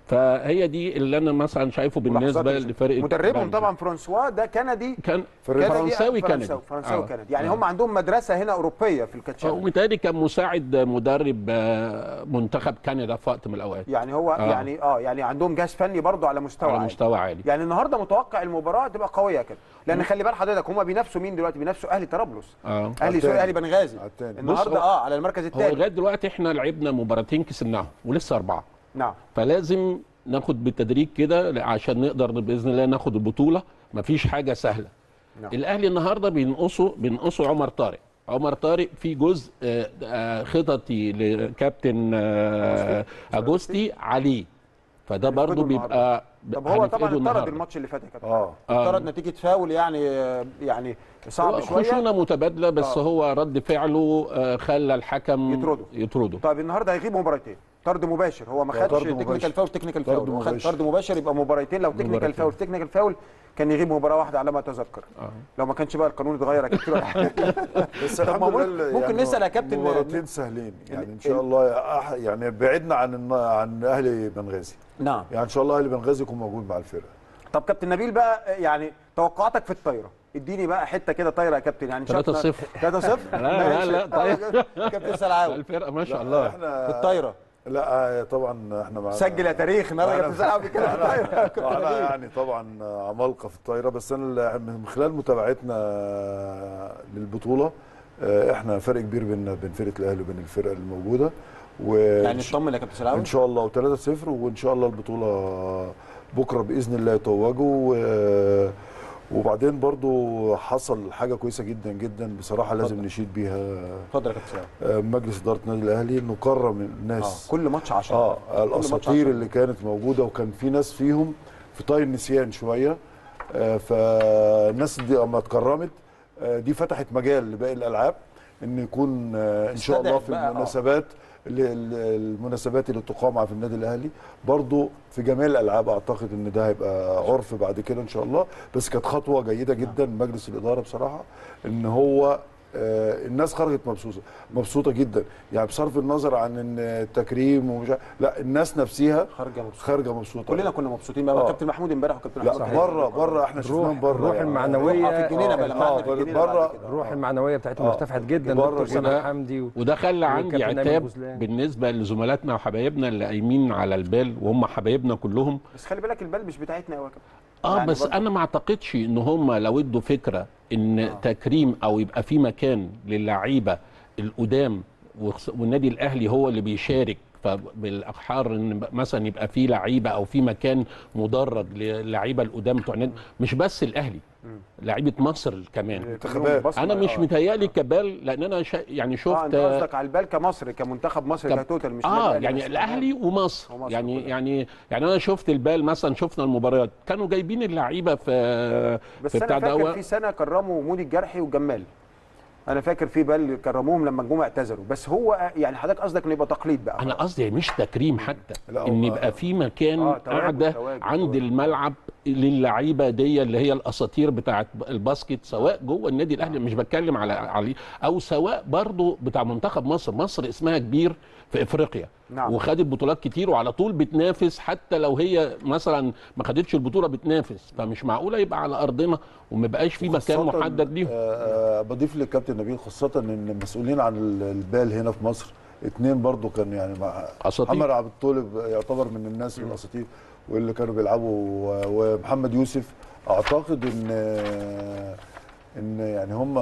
فهي دي اللي انا مثلا شايفه بالنسبه ملاحظات لفرقه مدربهم بلجيكا. طبعا فرانسوا ده كندي كان فرنساوي فرنساوي كندي فرنساوي آه. كندي يعني آه. هم عندهم مدرسه هنا اوروبيه في الكاتشات وبالتالي كان مساعد مدرب آه، منتخب كندا في وقت من الاوقات يعني هو آه. يعني اه يعني عندهم جهاز فني برضه على مستوى على عالي. مستوى عالي يعني النهارده متوقع المباراه تبقى قويه كده لان خلي بال حضرتك هم بينافسوا مين دلوقتي بينافسوا اهلي طرابلس اه اهلي التاني. سوري اهلي بنغازي على التاني. النهارده بص، هو- اه على المركز هو الثاني لغايه دلوقتي احنا لعبنا مباراتين كسبناهم ولسه اربعه نعم فلازم ناخد بالتدريج كده عشان نقدر باذن الله ناخد البطوله مفيش حاجه سهله نعم. الاهلي النهارده بينقصوا بينقصوا عمر طارق عمر طارق في جزء آه، آه، خططي لكابتن آه، اجوستي عليه فده برضو هنفقده بيبقى طب هو طبعا هنفقده اتطرد النهاردة. الماتش اللي فات يا كابتن اه اتطرد نتيجه فاول يعني يعني صعب هو شويه خشونه متبادله بس آه. هو رد فعله آه، خلى الحكم يطرده. يطرده طيب النهارده هيغيب مباراتين طرد مباشر هو ما طرد خدش مباشر. تكنيكال فاول تكنيكال طرد فاول هو خد مباشر. طرد مباشر يبقى مباراتين لو تكنيكال مباراتين. فاول تكنيكال فاول كان يغيب مباراه واحده على ما اتذكر آه. لو ما كانش بقى القانون اتغير يا كابتن ولا حاجه بس طب ما الحمد ممكن- لله ممكن نسأل يا كابتن- مباراتين سهلين يعني ان ال- شاء الله أح- يعني بعدنا عن الن- عن اهلي بنغازي نعم يعني ان شاء الله اهلي بنغازي يكون موجود مع الفرقه طب كابتن نبيل بقى يعني توقعاتك في الطايره اديني بقى حته كده طايره يا كابتن يعني 3-0. 3 0 لا، لا، لا، طايرة. كابتن سلعاوي الفرقه ما شاء الله احنا في الطايره لا آه، طبعا احنا معانا سجل يا تاريخ النهارده كابتن سلعاوي بيتكلم في الطايره يا كابتن انا نبيل. يعني طبعا عمالقه في الطايره بس انا من خلال متابعتنا للبطوله آه، احنا فرق كبير بين بين فرقه الاهلي وبين الفرقه الموجوده و يعني اطمن يا كابتن سلعاوي ان شاء الله و3-0 وان شاء الله البطوله بكره باذن الله يتوجوا و- وبعدين برضو حصل حاجه كويسه جدا جدا بصراحه لازم اتفضل. نشيد بيها اتفضل يا كابتن سلعاوي آه، مجلس اداره النادي الاهلي انه كرم اه الناس كل ماتش 10 اه الاساطير اللي كانت موجوده وكان في ناس فيهم في طي النسيان شويه آه فالناس دي اما اتكرمت آه دي فتحت مجال لباقي الالعاب ان يكون آه ان شاء الله استدعت في بقى، آه. المناسبات ال- ال- المناسبات اللي تقام في النادي الاهلي برضو في جميع الالعاب اعتقد ان ده هيبقى عرف بعد كده ان شاء الله بس كانت خطوه جيده جدا من مجلس الاداره بصراحه ان هو آه، الناس خرجت مبسوطه مبسوطه جدا يعني بصرف النظر عن ان التكريم ومش عارف- لا الناس نفسها خارجه مبسوط خارجه مبسوطه كلنا كنا مبسوطين بقى آه. كابتن محمود امبارح وكابتن لا محمود بره بره احنا شفناهم بره الروح يعني. المعنوية روحها في الجنينه بقى لما آه، قعدنا في الجنينه بره- بعد كده. الروح آه. المعنويه بتاعتهم آه. ارتفعت جدا بره دكتور كده. سامح حمدي و... وده خلى عندي والكابتن نبيل عتاب غزلان. بالنسبه لزملاتنا وحبايبنا اللي قايمين على البال وهم حبايبنا كلهم بس خلي بالك البال مش بتاعتنا قوي يا كابتن اه يعني بس برضه. انا ما اعتقدش ان هم لو ادوا فكره ان آه. تكريم او يبقى في مكان للعيبه القدام وخص- والنادي الاهلي هو اللي بيشارك فبالاحرار ان مثلا يبقى في لعيبه او في مكان مدرج للعيبه القدام بتوع النادي مش بس الاهلي لعيبه مصر كمان منتخبات. بصمة- انا مش آه. متهيألي كبال لان انا شا يعني شفت اه انت قصدك على البال كمصر كمنتخب مصر كم- كتوتال مش اه الأهلي يعني بس. الاهلي ومصر, ومصر يعني كلها. يعني يعني انا شفت البال مثلا شفنا المباريات كانوا جايبين اللعيبه في بس في انا بتاع فاكر دوا في سنه كرموا مودي الجرحي والجمال انا فاكر في بال كرموهم لما الجمعه اعتذروا بس هو يعني حضرتك قصدك انه يبقى تقليد بقى انا قصدي مش تكريم حتى لا، ان هو- يبقى في مكان آه، تواجد- قاعده تواجد- عند تواجد. الملعب للعيبه دي اللي هي الاساطير بتاعه الباسكت سواء جوه النادي الاهلي مش بتكلم على عليه او سواء برضو بتاع منتخب مصر مصر اسمها كبير في افريقيا نعم. وخدت بطولات كتير وعلى طول بتنافس حتى لو هي مثلا ما خدتش البطوله بتنافس فمش معقوله يبقى على ارضنا وما بقاش في مكان خاصة، محدد ليهم آه، آه، بضيف للكابتن نبيل خاصة ان المسؤولين عن ال- البال هنا في مصر اتنين برضو كان يعني مع أساطير. محمد عبد الطالب يعتبر من الناس الاساطير واللي كانوا بيلعبوا و- ومحمد يوسف اعتقد ان ان يعني هم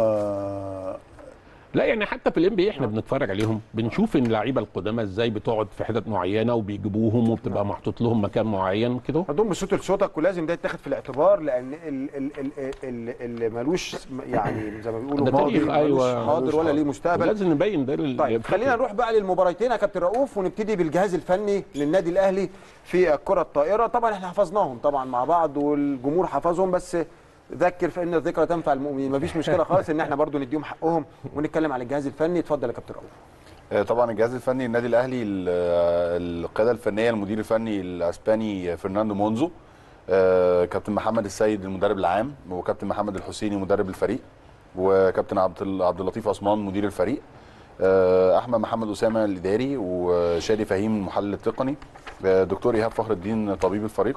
لا يعني حتى في الام بي احنا بنتفرج عليهم بنشوف ان اللعيبه القدامى ازاي بتقعد في حتت معينه وبيجيبوهم وبتبقى محطوط لهم مكان معين كده هدوم بصوت لصوتك ولازم ده يتاخد في الاعتبار لان ال- ال- ال- ال- اللي ملوش يعني زي ما بيقولوا ده ماضي تاريخ، ملوش أيوة. حاضر ملوش ولا حاضر. ليه مستقبل لازم نبين ده لل- طيب للفكرة. خلينا نروح بقى للمباراتين يا كابتن رؤوف ونبتدي بالجهاز الفني للنادي الاهلي في الكره الطائره طبعا احنا حفظناهم طبعا مع بعض والجمهور حفظهم بس ذكر فان الذكرى تنفع المؤمنين مفيش مشكله خالص ان احنا برضو نديهم حقهم ونتكلم على الجهاز الفني اتفضل يا كابتن رؤوف آه، طبعا الجهاز الفني النادي الاهلي ال- آه، القياده الفنيه المدير الفني الاسباني فرناندو مونزو آه، كابتن محمد السيد المدرب العام وكابتن محمد الحسيني مدرب الفريق وكابتن عبد ال- عبد اللطيف عثمان مدير الفريق آه، احمد محمد اسامه الاداري وشادي فهيم المحلل التقني آه، دكتور ايهاب فخر الدين طبيب الفريق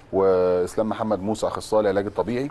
واسلام محمد موسى اخصائي العلاج الطبيعي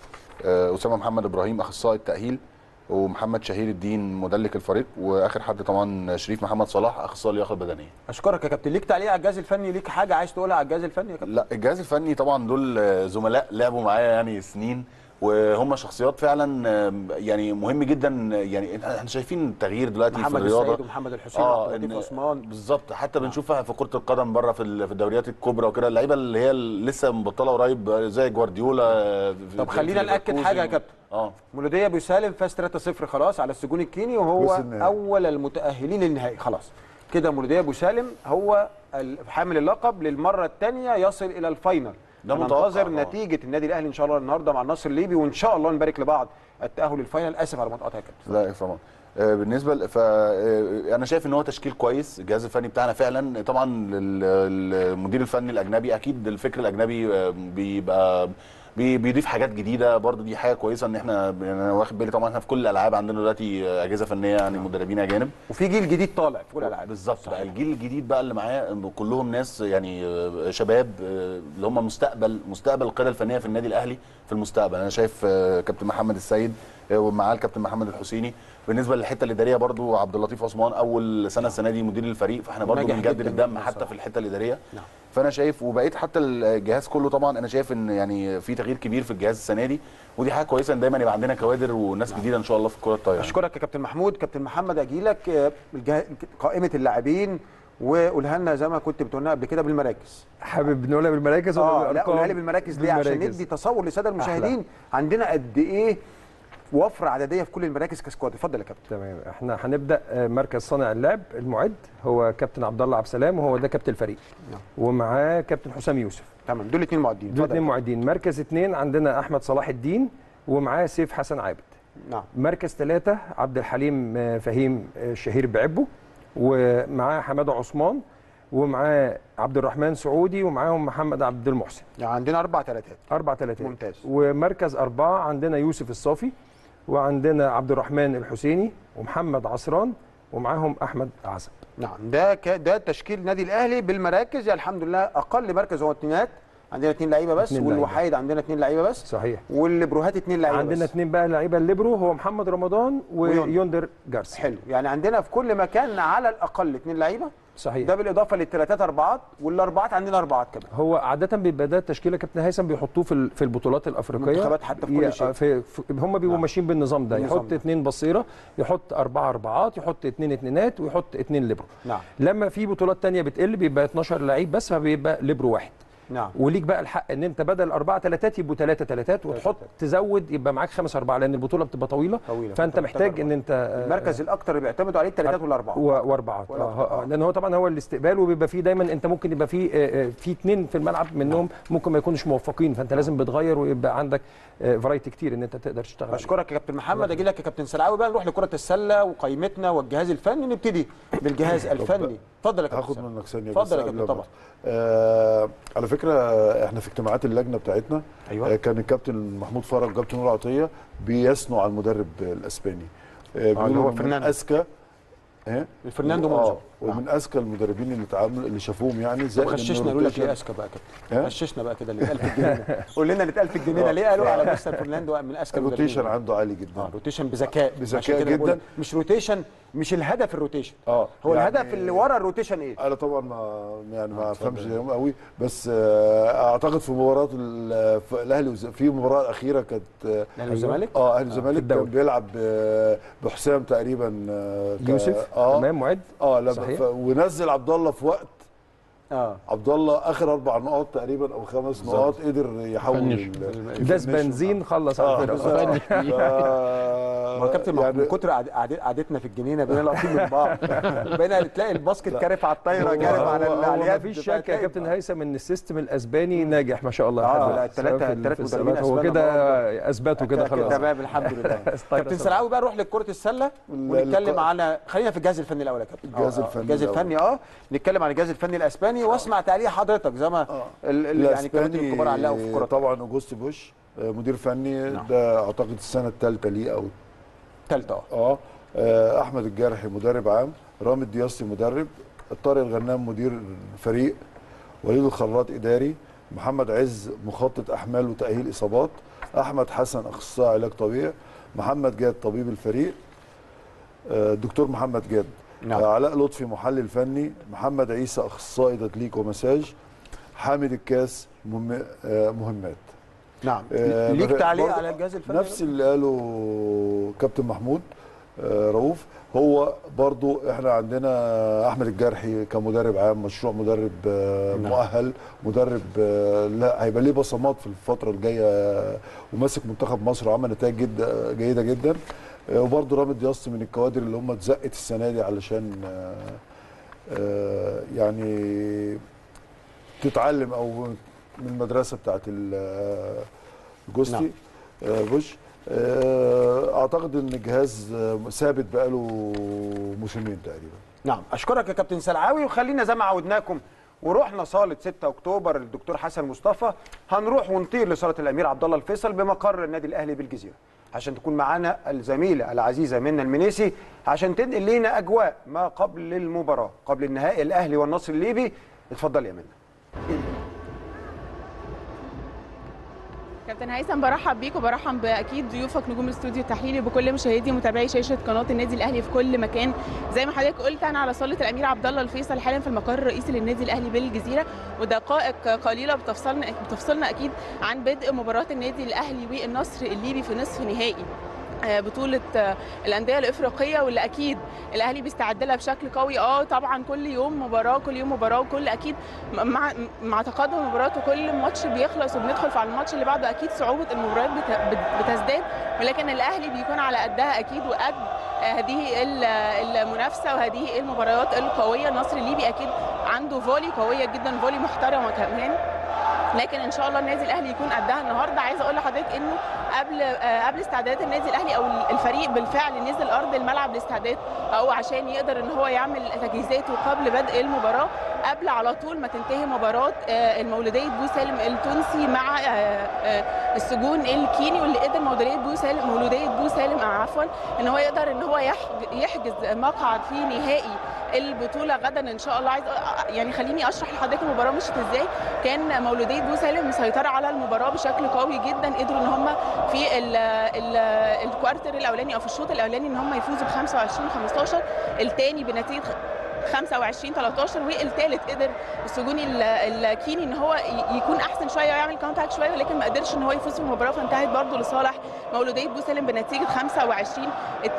آه، اسامه محمد ابراهيم اخصائي التاهيل ومحمد شهير الدين مدلك الفريق واخر حد طبعا شريف محمد صلاح اخصائي اللياقه البدنيه اشكرك يا كابتن ليك تعليق على الجهاز الفني ليك حاجه عايز تقولها على الجهاز الفني يا كابتن لا الجهاز الفني طبعا دول آه، زملاء لعبوا معايا يعني سنين وهم شخصيات فعلا آه، يعني مهم جدا آه، يعني احنا شايفين التغيير دلوقتي في محمد الرياضه السيد ومحمد الحسين اه وعبد اللطيف إن- عثمان بالظبط حتى بنشوفها في كره القدم بره في ال- في الدوريات الكبرى وكده اللعيبه اللي هي لسه مبطله قريب زي جوارديولا آه، في- طب في- خلينا في ناكد ليفركوزن. حاجه يا كابتن اه مولوديه بيسالم فاز 3-0 خلاص على السجون الكيني وهو وصل النهائي. اول المتاهلين للنهائي خلاص كده مولوديه بوسالم هو ال- حامل اللقب للمره الثانيه يصل الى الفاينل ده متوقع ننتظر طبعا. نتيجه النادي الاهلي ان شاء الله النهارده مع النصر الليبي وان شاء الله نبارك لبعض التاهل للفاينل اسف على مقاطعه يا كابتن لا طبعا آه، بالنسبه ل- ف آه، انا شايف ان هو تشكيل كويس الجهاز الفني بتاعنا فعلا طبعا ال- المدير الفني الاجنبي اكيد الفكر الاجنبي آه، بيبقى بي- بيضيف حاجات جديده برضو دي حاجه كويسه ان احنا يعني انا واخد بالي طبعا احنا في كل الالعاب عندنا دلوقتي آه، اجهزه فنيه يعني مدربين اجانب وفي جيل جديد طالع في كل الالعاب بالظبط بقى الجيل الجديد بقى اللي معاه كلهم ناس يعني آه، شباب آه، اللي هم مستقبل مستقبل القياده الفنيه في النادي الاهلي في المستقبل انا شايف آه، كابتن محمد السيد آه، ومعاه الكابتن محمد الحسيني بالنسبه للحته الاداريه برضو عبد اللطيف عثمان اول سنه السنه دي مدير الفريق فاحنا برضو نجح بنجدد جداً الدم جداً حتى صراحة. في الحته الاداريه نعم. فانا شايف وبقيت حتى الجهاز كله طبعا انا شايف ان يعني في تغيير كبير في الجهاز السنه دي ودي حاجه كويسه ان دايما يبقى عندنا كوادر وناس جديده ان شاء الله في الكره الطايره اشكرك يا كابتن محمود كابتن محمد اجي لك آه، الجه- قائمه اللاعبين وقولها لنا زي ما كنت بتقولنا قبل كده بالمراكز حابب نقولها بالمراكز ولا اه لا بالارقام قولها لي بالمراكز ليه عشان بالمراكز. ندي تصور للساده المشاهدين عندنا قد ايه وفره عدديه في كل المراكز كسكواد اتفضل يا كابتن تمام احنا هنبدا آه، مركز صانع اللعب المعد هو كابتن عبد الله عبد السلام وهو ده كابتن الفريق نعم. ومعاه كابتن حسام يوسف تمام دول الاثنين معدين دول اتفضل اثنين يا معدين مركز اثنين عندنا احمد صلاح الدين ومعاه سيف حسن عابد كابتن. نعم مركز ثلاثة عبد الحليم آه، فهيم آه، الشهير بعبه ومعاه حماده عثمان ومعاه عبد الرحمن سعودي ومعاهم محمد عبد المحسن يعني عندنا اربع ثلاثات أربع ثلاثات ممتاز. ومركز أربعة عندنا يوسف الصافي وعندنا عبد الرحمن الحسيني ومحمد عصران ومعاهم أحمد عزب نعم ده ك... ده تشكيل النادي الاهلي بالمراكز يعني الحمد لله اقل مركز هو التينات عندنا اثنين لعيبه بس اتنين لعيبة. والوحيد عندنا اثنين لعيبه بس صحيح والبروهات اثنين لعيبه عندنا بس. اثنين بقى لعيبه الليبرو هو محمد رمضان ويوندر. ويوندر جارسيا حلو يعني عندنا في كل مكان على الاقل اثنين لعيبه صحيح ده بالاضافه للثلاثات اربعات والاربعات عندنا اربعات كمان هو عادة بيبقى ده التشكيله كابتن هيثم بيحطوه في ال- في البطولات الافريقيه المنتخبات حتى في كل ي- شيء. في في هم بيبقوا نعم. ماشيين بالنظام ده بالنظام يحط ده. اثنين بصيره يحط اربعه اربعات يحط اثنين اثنينات ويحط اثنين ليبرو نعم لما في بطولات تانية بتقل بيبقى 12 لعيب بس فبيبقى ليبرو واحد نعم وليك بقى الحق ان انت بدل اربعه ثلاثات يبقوا ثلاثه ثلاثات وتحط تزود يبقى معاك خمس اربعه لان البطوله بتبقى طويله طويلة. فانت فأنت محتاج محتاج ان انت آه، المركز الاكثر اللي بيعتمدوا عليه الثلاثات والاربعات و- واربعات ولا آه آه لان هو طبعا هو الاستقبال وبيبقى فيه دايما انت ممكن يبقى فيه آه، آه، في اثنين في الملعب منهم ممكن ما يكونوش موفقين فانت لازم بتغير ويبقى عندك فرايتي كتير ان انت تقدر تشتغل عليه. اشكرك يا كابتن محمد اجي لك يا كابتن سلعاوي بقى نروح لكره السله وقائمتنا والجهاز الفني نبتدي بالجهاز الفني اتفضل يا كابتن هاخد سلعاوي. منك ثانيه اتفضل بس يا قبل كابتن ما- طبعا. آه على فكره احنا في اجتماعات اللجنه بتاعتنا أيوة. آه كان الكابتن محمود فرج والكابتن نور عطيه بيثنوا على المدرب الاسباني آه اللي هو بيقولوا من فرناندو. اذكى ايه فرناندو آه، مونزو ومن اذكى المدربين اللي تعامل اللي شافوهم يعني طب زائد إن غششنا قالوا لك الروتيشن- ليه اذكى بقى يا كابتن ها؟ غششنا بقى كده اللي اتقال في الجنينه قول لنا اللي اتقال في الجنينه ليه قالوا على مستر فرناندو من اذكى الروتيشن المدربين عنده عالي جدا اه روتيشن بذكاء بذكاء عشان كده بقول جداً. لك مش روتيشن مش الهدف الروتيشن اه هو يعني- الهدف اللي ورا الروتيشن ايه انا طبعا ما يعني ما افهمش زيهم قوي بس آه، اعتقد في مباراه ال- في الاهلي وز- في المباراه الاخيره كانت آه، الاهلي والزمالك اه اهلي الزمالك الدوري. كان بيلعب آه، بحسام تقريبا آه، ك- يوسف اه تمام معد اه لا صحيح. ف- ونزل عبد الله في وقت اه عبد الله اخر اربع نقاط تقريبا او خمس نقاط قدر يحول فنش. ال- داس يفنشه. بنزين خلص اه على الفرقه بالظبط. فنش فيه. ف- ما هو كابتن يعني من يعني كتر قعد- قعد- قعدتنا في الجنينه بقينا لاقطين من بعض بقينا تلاقي الباسكت كارف على الطايره هو- جارف على هو- ال- هو على اليد مفيش شك يا فتلاقي- كابتن هيثم ان السيستم الاسباني ناجح ما شاء الله آه، لحد لا، دلوقتي. التلاتة- سواء في- التلات في مدربين الثلاثة. هو أسبان كده اثبتوا كده خلاص تمام الحمد لله استيراد كابتن سلعاوي بقى نروح لكره السله ونتكلم اللقاء- على خلينا في الجهاز الفني الاول يا كابتن الجهاز آه، آه، الفني الجهاز الأول. الفني اه نتكلم عن الجهاز الفني الاسباني واسمع تعليق حضرتك زي ما آه. ال- ال- يعني الكباتن الكبار علقوا في الاسباني الكره طبعا اوجوست بوش آه، مدير فني نعم. ده اعتقد السنه الثالثه ليه او الثالثه اه اه آه، احمد الجارحي مدرب عام رامي الدياسي مدرب طارق الغنام مدير الفريق وليد الخراط اداري محمد عز مخطط احمال وتاهيل اصابات احمد حسن اخصائي علاج طبيعي محمد جاد طبيب الفريق آه، الدكتور محمد جاد نعم. آه، علاء لطفي محلل فني محمد عيسى اخصائي تدليك ومساج حامد الكاس مهم آه، مهمات نعم آه، ليك بر- تعليق برضه على الجهاز الفني نفس اللي قاله كابتن محمود آه، رؤوف هو برضو احنا عندنا احمد الجرحي كمدرب عام مشروع مدرب آه، نعم. مؤهل مدرب آه، لا هيبقى ليه بصمات في الفتره الجايه آه، وماسك منتخب مصر وعمل نتائج جدا جيده جدا آه، وبرضو رامي دياص من الكوادر اللي هم اتزقت السنه دي علشان آه، آه، يعني تتعلم او من المدرسه بتاعت ال- آه، جوستي نعم. آه، بوش آه، اعتقد ان الجهاز آه، ثابت بقاله موسمين تقريبا نعم اشكرك يا كابتن سلعاوي وخلينا زي ما عودناكم ورحنا صاله 6 اكتوبر الدكتور حسن مصطفى هنروح ونطير لصاله الامير عبد الله الفيصل بمقر النادي الاهلي بالجزيره عشان تكون معانا الزميله العزيزه منى المنيسي عشان تنقل لنا اجواء ما قبل المباراه قبل النهائي الاهلي والنصر الليبي اتفضل يا منى كابتن هيثم برحب بيك وبرحب باكيد ضيوفك نجوم الاستوديو التحليلي بكل مشاهدي ومتابعي شاشه قناه النادي الاهلي في كل مكان زي ما حضرتك قلت انا على صاله الامير عبد الله الفيصل حالا في المقر الرئيسي للنادي الاهلي بالجزيره ودقائق قليله بتفصلنا بتفصلنا اكيد عن بدء مباراه النادي الاهلي والنصر الليبي في نصف نهائي آه، بطولة آه، الأندية الإفريقية واللي أكيد الأهلي بيستعد لها بشكل قوي أه طبعا كل يوم مباراة كل يوم مباراة وكل أكيد مع مع تقدم المباراة وكل ماتش بيخلص وبندخل في على الماتش اللي بعده أكيد صعوبة المباريات بت- بت- بتزداد ولكن الأهلي بيكون على قدها أكيد وقد آه، هذه ال- المنافسة وهذه المباريات القوية النصر الليبي أكيد عنده فولي قوية جدا فولي محترمة كمان لكن ان شاء الله النادي الاهلي يكون قدها النهارده عايزه اقول لحضرتك انه قبل آه، قبل استعدادات النادي الاهلي او الفريق بالفعل نزل ارض الملعب لاستعداد او عشان يقدر ان هو يعمل تجهيزاته قبل بدء المباراه قبل على طول ما تنتهي مباراه آه، المولوديه بو سالم التونسي مع آه، آه، السجون الكيني واللي قدر مولوديه بو سالم مولوديه بو سالم آه، عفوا ان هو يقدر ان هو يحج- يحجز مقعد في نهائي البطوله غدا ان شاء الله عايز أ- يعني خليني اشرح لحضرتك المباراه مشيت ازاي كان مولوديه بو سالم مسيطره على المباراه بشكل قوي جدا قدروا ان هم في ال ال الكوارتر الاولاني او في الشوط الاولاني ان هم يفوزوا ب 25 15 الثاني بنتيجه 25 13 والثالث قدر السجوني ال- الكيني ان هو ي- يكون احسن شويه ويعمل كاونتاكت شويه ولكن ما قدرش ان هو يفوز في المباراه فانتهت برضه لصالح مولوديه بو سالم بنتيجه 25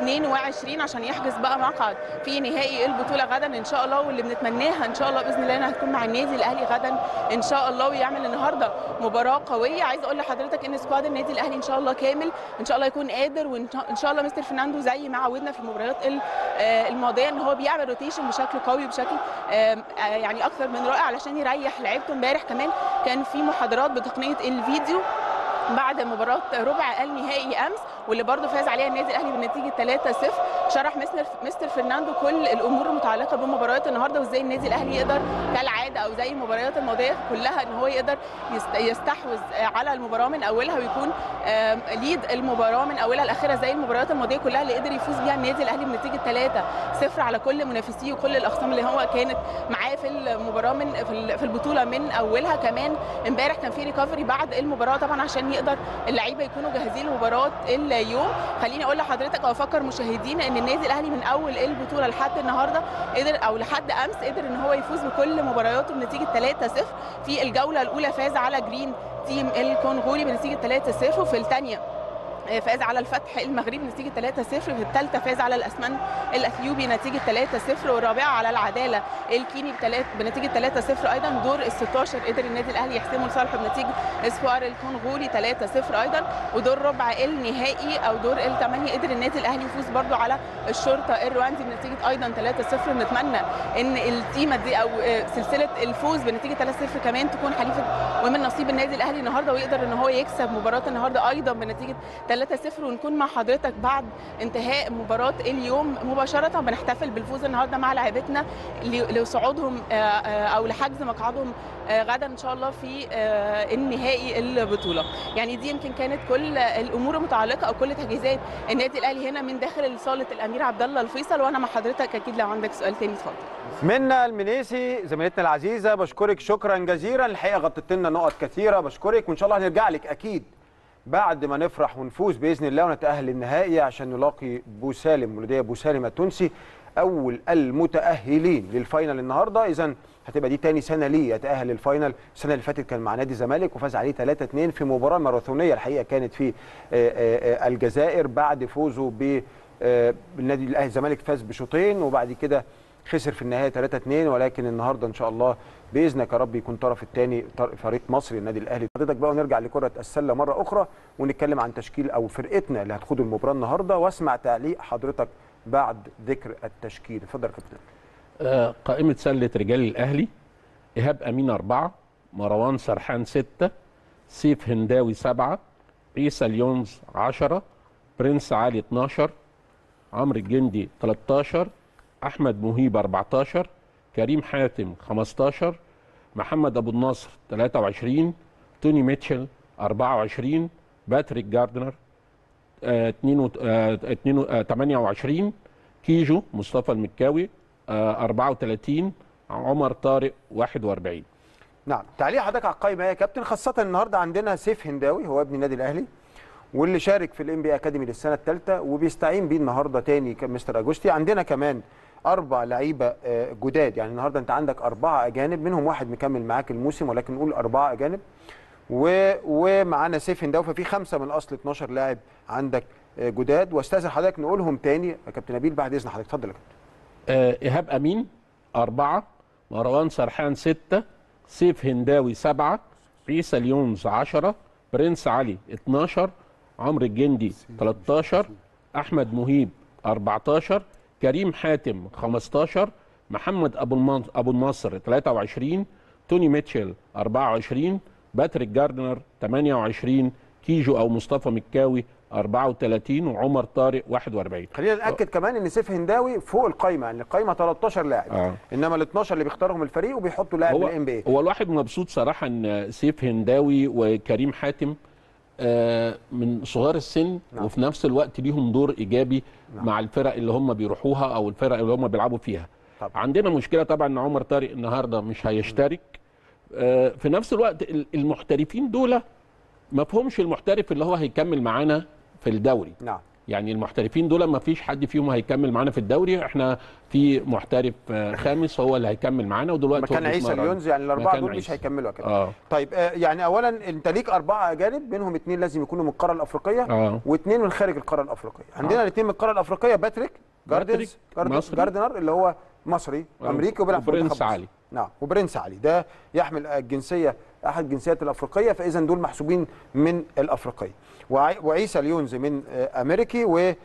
22 عشان يحجز بقى مقعد في نهائي البطوله غدا ان شاء الله واللي بنتمناها ان شاء الله باذن الله انها تكون مع النادي الاهلي غدا ان شاء الله ويعمل النهارده مباراه قويه عايز اقول لحضرتك ان سكواد النادي الاهلي ان شاء الله كامل ان شاء الله يكون قادر وان شاء- إن شاء الله مستر فرناندو زي ما عودنا في المباريات ال- آه، الماضيه ان هو بيعمل روتيشن بشكل قوي بشكل آم، آه، يعني اكثر من رائع علشان يريح لعيبته امبارح كمان كان في محاضرات بتقنيه الفيديو بعد مباراة ربع النهائي امس واللي برضه فاز عليها النادي الاهلي بنتيجه 3-0 شرح مستر مستر فرناندو كل الامور المتعلقه بمباريات النهارده وازاي النادي الاهلي يقدر كالعاده او زي المباريات الماضيه كلها ان هو يقدر يست- يستحوذ على المباراه من اولها ويكون آم، ليد المباراه من اولها لاخرها زي المباريات الماضيه كلها اللي قدر يفوز بيها النادي الاهلي بنتيجه 3-0 على كل منافسيه وكل الاخصام اللي هو كانت معاه في المباراه من في ال- في البطوله من اولها كمان امبارح كان في ريكفري بعد المباراه طبعا عشان يقدر اللعيبه يكونوا جاهزين لمباراه اليوم خليني اقول لحضرتك او افكر مشاهدينا ان النادي الاهلي من اول البطوله لحد النهارده قدر او لحد امس قدر ان هو يفوز بكل مبارياته بنتيجه 3-0 في الجوله الاولى فاز على جرين تيم الكونغولي بنتيجه 3-0 وفي الثانيه فاز على الفتح المغربي نتيجه 3-0 في الثالثه فاز على الاسمن الاثيوبي نتيجه 3-0 والرابعه على العداله الكيني بتلات بنتيجه 3-0 ايضا دور ال 16 قدر النادي الاهلي يحسمه لصالحه بنتيجه اسفوار الكونغولي 3-0 ايضا ودور ربع النهائي او دور الثمانيه قدر النادي الاهلي يفوز برضو على الشرطه الرواندي بنتيجه ايضا 3-0 نتمنى ان التيمه دي او سلسله الفوز بنتيجه 3-0 كمان تكون حليفه ومن نصيب النادي الاهلي النهارده ويقدر ان هو يكسب مباراه النهارده ايضا بنتيجه 3-0 3-0 ونكون مع حضرتك بعد انتهاء مباراه اليوم مباشره بنحتفل بالفوز النهارده مع لاعبتنا ل- لصعودهم آه، آه، او لحجز مقعدهم آه، غدا ان شاء الله في آه، النهائي البطوله يعني دي يمكن كانت كل الامور المتعلقه او كل تجهيزات النادي الاهلي هنا من داخل صاله الامير عبد الله الفيصل وانا مع حضرتك اكيد لو عندك سؤال تاني اتفضل منا المنيسي زميلتنا العزيزه بشكرك شكرا جزيلا الحقيقه غطيت لنا نقط كثيره بشكرك وان شاء الله هنرجع لك اكيد بعد ما نفرح ونفوز باذن الله ونتاهل للنهائي عشان نلاقي بوسالم ولديه بوسالم التونسي اول المتاهلين للفاينل النهارده اذا هتبقى دي تاني سنه ليه يتاهل للفاينل السنه اللي فاتت كان مع نادي الزمالك وفاز عليه 3-2 في مباراه ماراثونيه الحقيقه كانت في آه، آه، آه، الجزائر بعد فوزه ب آه، بالنادي الاهلي الزمالك فاز بشوطين وبعد كده خسر في النهايه 3 2 ولكن النهارده ان شاء الله باذنك يا رب يكون طرف الثاني فريق مصري النادي الاهلي حضرتك بقى ونرجع لكره السله مره اخرى ونتكلم عن تشكيل او فرقتنا اللي هتخوض المباراه النهارده واسمع تعليق حضرتك بعد ذكر التشكيل اتفضل يا كابتن آه، قائمة سلة رجال الأهلي إيهاب أمين أربعة مروان سرحان ستة سيف هنداوي سبعة عيسى اليونز عشرة برنس علي 12 عمرو الجندي 13 أحمد مهيب 14 كريم حاتم 15 محمد أبو النصر 23 توني ميتشل 24 باتريك جاردنر آه، اتنين وت- آه، اتنين و- آه، 28 كيجو مصطفى المكاوي آه، 34 عمر طارق 41 نعم تعليق حضرتك على القائمه يا كابتن خاصه النهارده عندنا سيف هنداوي هو ابن النادي الاهلي واللي شارك في الام بي اكاديمي للسنه الثالثه وبيستعين بيه النهارده تاني كان مستر اجوستي عندنا كمان اربع لعيبه آه، جداد يعني النهارده انت عندك اربعه اجانب منهم واحد مكمل معاك الموسم ولكن نقول اربعه اجانب و... ومعانا سيف هنداوي ففي خمسه من اصل 12 لاعب عندك آه، جداد واستاذن حضرتك نقولهم تاني يا كابتن نبيل بعد اذن حضرتك اتفضل يا كابتن آه، إيهاب أمين أربعة مروان سرحان ستة سيف هنداوي سبعة عيسى اليونز عشرة برنس علي 12 عمرو الجندي 13 أحمد مهيب 14 كريم حاتم 15 محمد أبو المن- أبو النصر 23 توني ميتشل 24 باتريك جاردنر 28 كيجو أو مصطفى مكاوي 34 وعمر طارق 41 خلينا ناكد كمان ان سيف هنداوي فوق القايمه يعني القايمه 13 لاعب آه. انما ال 12 اللي بيختارهم الفريق وبيحطوا لاعب من هو الام بي هو الواحد مبسوط صراحه ان سيف هنداوي وكريم حاتم آه، من صغار السن نعم. وفي نفس الوقت ليهم دور ايجابي مع الفرق اللي هم بيروحوها او الفرق اللي هم بيلعبوا فيها طبعا. عندنا مشكله طبعا ان عمر طارق النهارده مش هيشترك آه، في نفس الوقت ال- المحترفين دول ما فهمش المحترف اللي هو هيكمل معانا في الدوري نعم يعني المحترفين دول ما فيش حد فيهم هيكمل معانا في الدوري احنا في محترف آه، خامس هو اللي هيكمل معانا ودلوقتي مكان هو عيسى بيتمرن. اليونز يعني الاربعه مكان دول مش عيسى. هيكملوا يا كابتن اه طيب آه يعني اولا انت ليك اربعه اجانب منهم اثنين لازم يكونوا من القاره الافريقيه اه واثنين من خارج القاره الافريقيه عندنا الاثنين من القاره الافريقيه باتريك جاردنز باتريك جارد- مصري. جاردنر اللي هو مصري آه. امريكي وبيلعب في وبرنس منتخب مصر. علي. نعم وبرنس علي ده يحمل الجنسيه احد الجنسيات الافريقيه فاذا دول محسوبين من الافريقيه وعي- وعيسى اليونز من آه، امريكي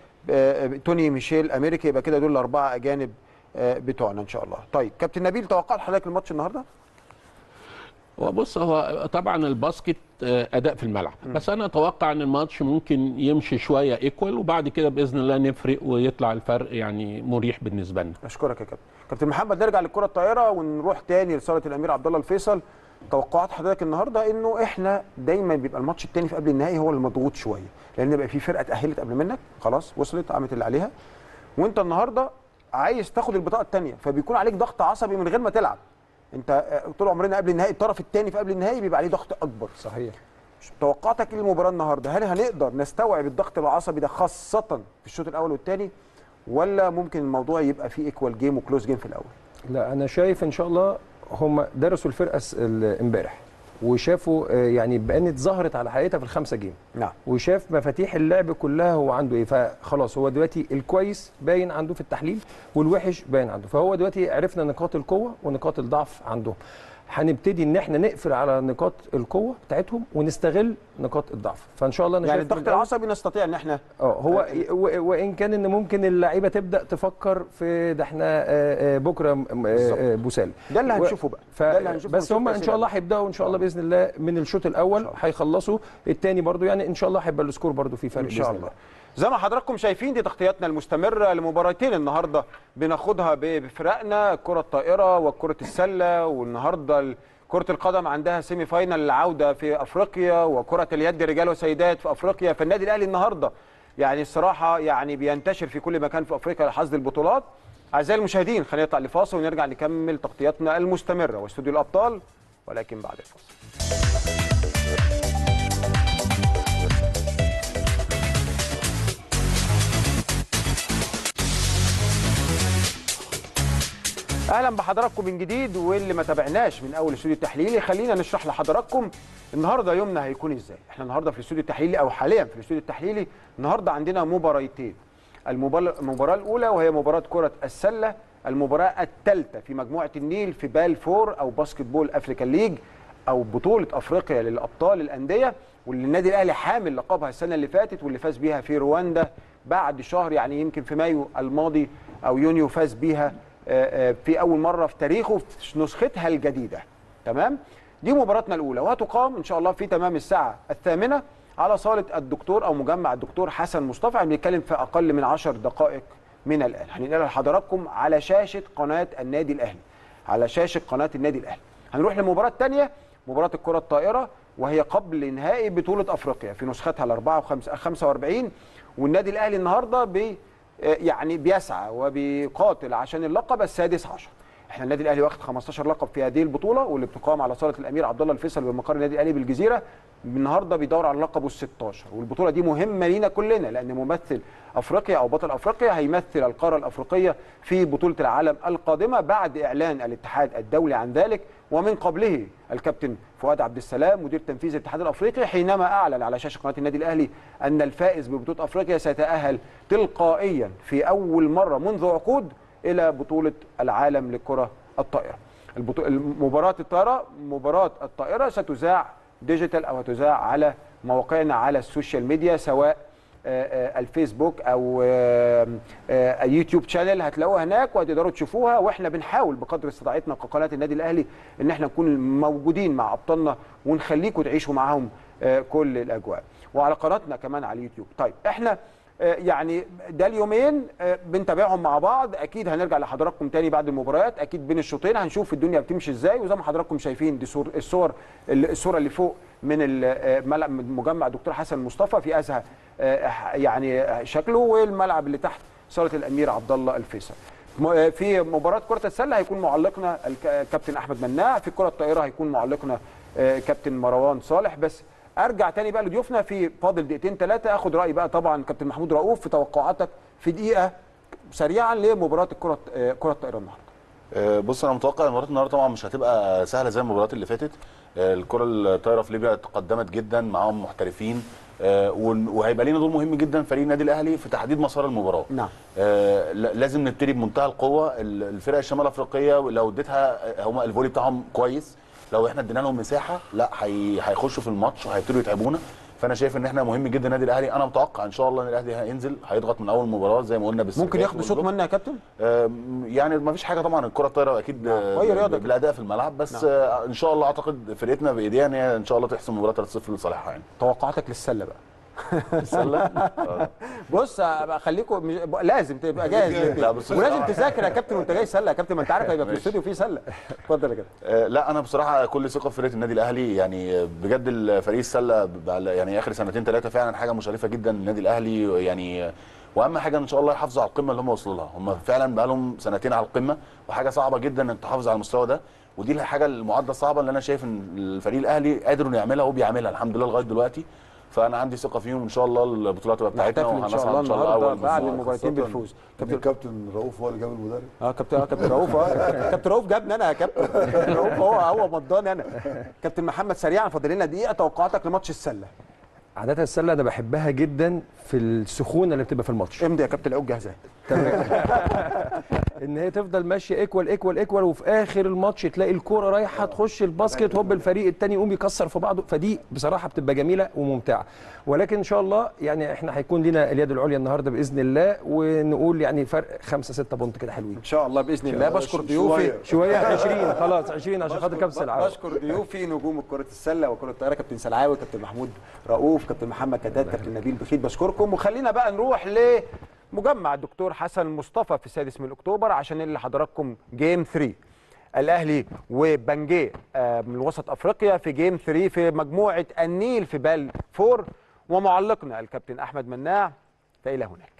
وتوني ميشيل امريكي يبقى كده دول الاربعه اجانب آه، بتوعنا ان شاء الله طيب كابتن نبيل توقعت حضرتك الماتش النهارده هو بص هو طبعا الباسكت آه، اداء في الملعب بس انا اتوقع ان الماتش ممكن يمشي شويه ايكوال وبعد كده باذن الله نفرق ويطلع الفرق يعني مريح بالنسبه لنا اشكرك يا كابتن كابتن محمد نرجع للكره الطائره ونروح تاني لصاله الامير عبد الله الفيصل توقعات حضرتك النهارده انه احنا دايما بيبقى الماتش التاني في قبل النهائي هو اللي مضغوط شويه لان بيبقى في فرقه اتاهلت قبل منك خلاص وصلت عملت اللي عليها وانت النهارده عايز تاخد البطاقه الثانيه فبيكون عليك ضغط عصبي من غير ما تلعب انت آه، طول عمرنا قبل النهائي الطرف الثاني في قبل النهائي بيبقى عليه ضغط اكبر صحيح توقعاتك ايه للمباراه النهارده هل هنقدر نستوعب الضغط العصبي ده خاصه في الشوط الاول والثاني ولا ممكن الموضوع يبقى فيه ايكوال جيم وكلوز جيم في الاول لا انا شايف ان شاء الله هم درسوا الفرقه س- ال- امبارح وشافوا آه، يعني بانت ظهرت على حقيقتها في الخمسه جيم نعم وشاف مفاتيح اللعب كلها هو عنده ايه فخلاص هو دلوقتي الكويس باين عنده في التحليل والوحش باين عنده فهو دلوقتي عرفنا نقاط القوه ونقاط الضعف عندهم هنبتدي ان احنا نقفل على نقاط القوه بتاعتهم ونستغل نقاط الضعف فان شاء الله انا يعني شايف من الضغط الأول- العصبي نستطيع ان احنا اه هو و- وان كان ان ممكن اللعيبه تبدا تفكر في ده احنا آه، آه، بكره م- آه، آه، بوسال ده اللي و- هنشوفه بقى ف... ده اللي هنشوفه بس ونشوف هم ان تأثير شاء الله عليه. هيبداوا ان شاء الله باذن الله من الشوط الاول هيخلصوا الثاني برضو يعني ان شاء الله هيبقى السكور برضو في فرق ان شاء بإذن الله زي ما حضراتكم شايفين دي تغطياتنا المستمره لمباراتين النهارده بناخدها ب- بفرقنا الكره الطائره وكره السله والنهارده ال- كره القدم عندها سيمي فاينل العوده في افريقيا وكره اليد رجال وسيدات في افريقيا فالنادي الاهلي النهارده يعني الصراحه يعني بينتشر في كل مكان في افريقيا لحصد البطولات اعزائي المشاهدين خلينا نطلع لفاصل ونرجع نكمل تغطياتنا المستمره واستوديو الابطال ولكن بعد الفاصل اهلا بحضراتكم من جديد واللي ما تابعناش من اول الاستوديو التحليلي خلينا نشرح لحضراتكم النهارده يومنا هيكون ازاي احنا النهارده في الاستوديو التحليلي او حاليا في الاستوديو التحليلي النهارده عندنا مباريتين المبال- المباراه الاولى وهي مباراه كره السله المباراه الثالثه في مجموعه النيل في بال فور او باسكت بول افريكان ليج او بطوله افريقيا للابطال الانديه واللي النادي الاهلي حامل لقبها السنه اللي فاتت واللي فاز بيها في رواندا بعد شهر يعني يمكن في مايو الماضي او يونيو فاز بيها آه، آه، في اول مره في تاريخه في نسختها الجديده تمام دي مباراتنا الاولى وهتقام ان شاء الله في تمام الساعه الثامنه على صاله الدكتور او مجمع الدكتور حسن مصطفى يعني بنتكلم في اقل من 10 دقائق من الان هننقلها لحضراتكم على شاشه قناه النادي الاهلي على شاشه قناه النادي الاهلي هنروح للمباراه الثانيه مباراه الكره الطائره وهي قبل نهائي بطوله افريقيا في نسختها ال 45 والنادي الاهلي النهارده بي يعني بيسعى وبيقاتل عشان اللقب السادس عشر احنا النادي الاهلي واخد 15 لقب في هذه البطوله واللي بتقام على صاله الامير عبد الله الفيصل بمقر النادي الاهلي بالجزيره النهارده بيدور على لقبه ال 16 والبطوله دي مهمه لينا كلنا لان ممثل افريقيا او بطل افريقيا هيمثل القاره الافريقيه في بطوله العالم القادمه بعد اعلان الاتحاد الدولي عن ذلك ومن قبله الكابتن فؤاد عبد السلام مدير تنفيذي الاتحاد الافريقي حينما اعلن على شاشه قناه النادي الاهلي ان الفائز ببطوله افريقيا سيتاهل تلقائيا في اول مره منذ عقود الى بطوله العالم للكره الطائره. البطو... مباراه الطائره مباراه الطائره ستذاع ديجيتال او هتذاع على مواقعنا على السوشيال ميديا سواء آه، آه، الفيسبوك او آه، آه، اليوتيوب شانل هتلاقوها هناك وهتقدروا تشوفوها واحنا بنحاول بقدر استطاعتنا كقناه النادي الاهلي ان احنا نكون موجودين مع ابطالنا ونخليكم تعيشوا معاهم آه، كل الاجواء وعلى قناتنا كمان على اليوتيوب طيب احنا آه، يعني ده اليومين آه، بنتابعهم مع بعض اكيد هنرجع لحضراتكم تاني بعد المباريات اكيد بين الشوطين هنشوف الدنيا بتمشي ازاي وزي ما حضراتكم شايفين دي صور الصور الصوره اللي فوق من ال- آه، ملعب مجمع دكتور حسن مصطفى في ازهى آه، يعني آه، شكله والملعب اللي تحت صاله الامير عبد الله الفيصل م- آه، في مباراه كره السله هيكون معلقنا الك- الكابتن احمد مناع في كره الطائره هيكون معلقنا آه، كابتن مروان صالح بس ارجع تاني بقى لضيوفنا في فاضل دقيقتين ثلاثه اخد راي بقى طبعا كابتن محمود رؤوف في توقعاتك في دقيقه سريعا لمباراه الكره آه، كره الطائره النهارده آه، بص انا متوقع مباراه النهارده طبعا مش هتبقى سهله زي المباريات اللي فاتت آه، الكره الطايره في ليبيا تقدمت جدا معاهم محترفين آه، ون- وهيبقى لينا دور مهم جدا فريق النادي الاهلي في تحديد مسار المباراه نعم. آه، ل- لازم نبتدي بمنتهى القوه ال- الفرق الشمال الافريقيه لو اديتها هم الفولي بتاعهم كويس لو احنا ادينا لهم مساحه لا هي- هيخشوا في الماتش وهيبتدوا يتعبونا فانا شايف ان احنا مهم جدا النادي الاهلي انا متوقع ان شاء الله ان الاهلي هينزل هيضغط من اول مباراه زي ما قلنا بالسيرفات ممكن ياخدوا شوط والبلوك. منا يا كابتن آم، يعني ما فيش حاجه طبعا الكره الطايره اكيد نعم، آه، وهي رياضة بالاداء في الملعب بس نعم. آه، ان شاء الله اعتقد فرقتنا بايديها ان هي ان شاء الله تحسم المباراه 3-0 لصالحها يعني توقعاتك للسله بقى سله بص بقى خليكم مش... لازم تبقى جاهز لا، بس ولازم بصراحة- تذاكر يا كابتن وانت جاي سله يا كابتن ما انت عارف هيبقى في ماشي. الاستوديو فيه سله اتفضل يا كابتن آه، لا انا بصراحه كل ثقه في فرقه النادي الاهلي يعني آه، بجد الفريق السله ب- يعني اخر سنتين ثلاثه فعلا حاجه مشرفه جدا للنادي الاهلي يعني آه، واهم حاجه ان شاء الله يحافظوا على القمه اللي هم وصلوا لها هم فعلا بقى لهم سنتين على القمه وحاجه صعبه جدا انك تحافظ على المستوى ده ودي الحاجه المعادله الصعبه اللي انا شايف ان الفريق الاهلي قادروا يعملها وبيعملها الحمد لله لغايه دلوقتي فانا عندي ثقه فيهم ان شاء الله البطوله تبقى بتاعتنا نحتفل ان شاء وهنصعد الله النهارده أول بعد بطولة. المباراتين خاصة بالفوز إن كابتن الكابتن رؤوف هو اللي جاب المدرب اه كابتن آه، كابتن رؤوف اه كابتن رؤوف جابني انا يا كابتن كابتن رؤوف هو هو مضاني انا كابتن محمد سريعا فاضل لنا دقيقه توقعاتك لماتش السله عادة السلة أنا بحبها جدا في السخونة اللي بتبقى في الماتش امضي يا كابتن العوج جاهزه ان هي تفضل ماشيه ايكوال ايكوال ايكوال وفي اخر الماتش تلاقي الكوره رايحه تخش الباسكت هوب الفريق التاني يقوم يكسر في بعضه فدي بصراحه بتبقى جميله وممتعه ولكن ان شاء الله يعني احنا هيكون لنا اليد العليا النهارده باذن الله ونقول يعني فرق 5 6 بونت كده حلوين ان شاء الله باذن الله بشكر شوية. ضيوفي شويه 20 خلاص 20 عشان خاطر كاس العالم بشكر ضيوفي نجوم كرة السلة وكرة الطائرة كابتن سلعاوي كابتن محمود رؤوف كابتن محمد كداد كابتن نبيل بخيت بشكركم وخلينا بقى نروح لمجمع الدكتور حسن مصطفى في السادس من اكتوبر عشان اللي حضراتكم جيم 3 الاهلي وبنجيه آه، من وسط افريقيا في جيم 3 في مجموعه النيل في بال 4 ومعلقنا الكابتن احمد مناع فالى هناك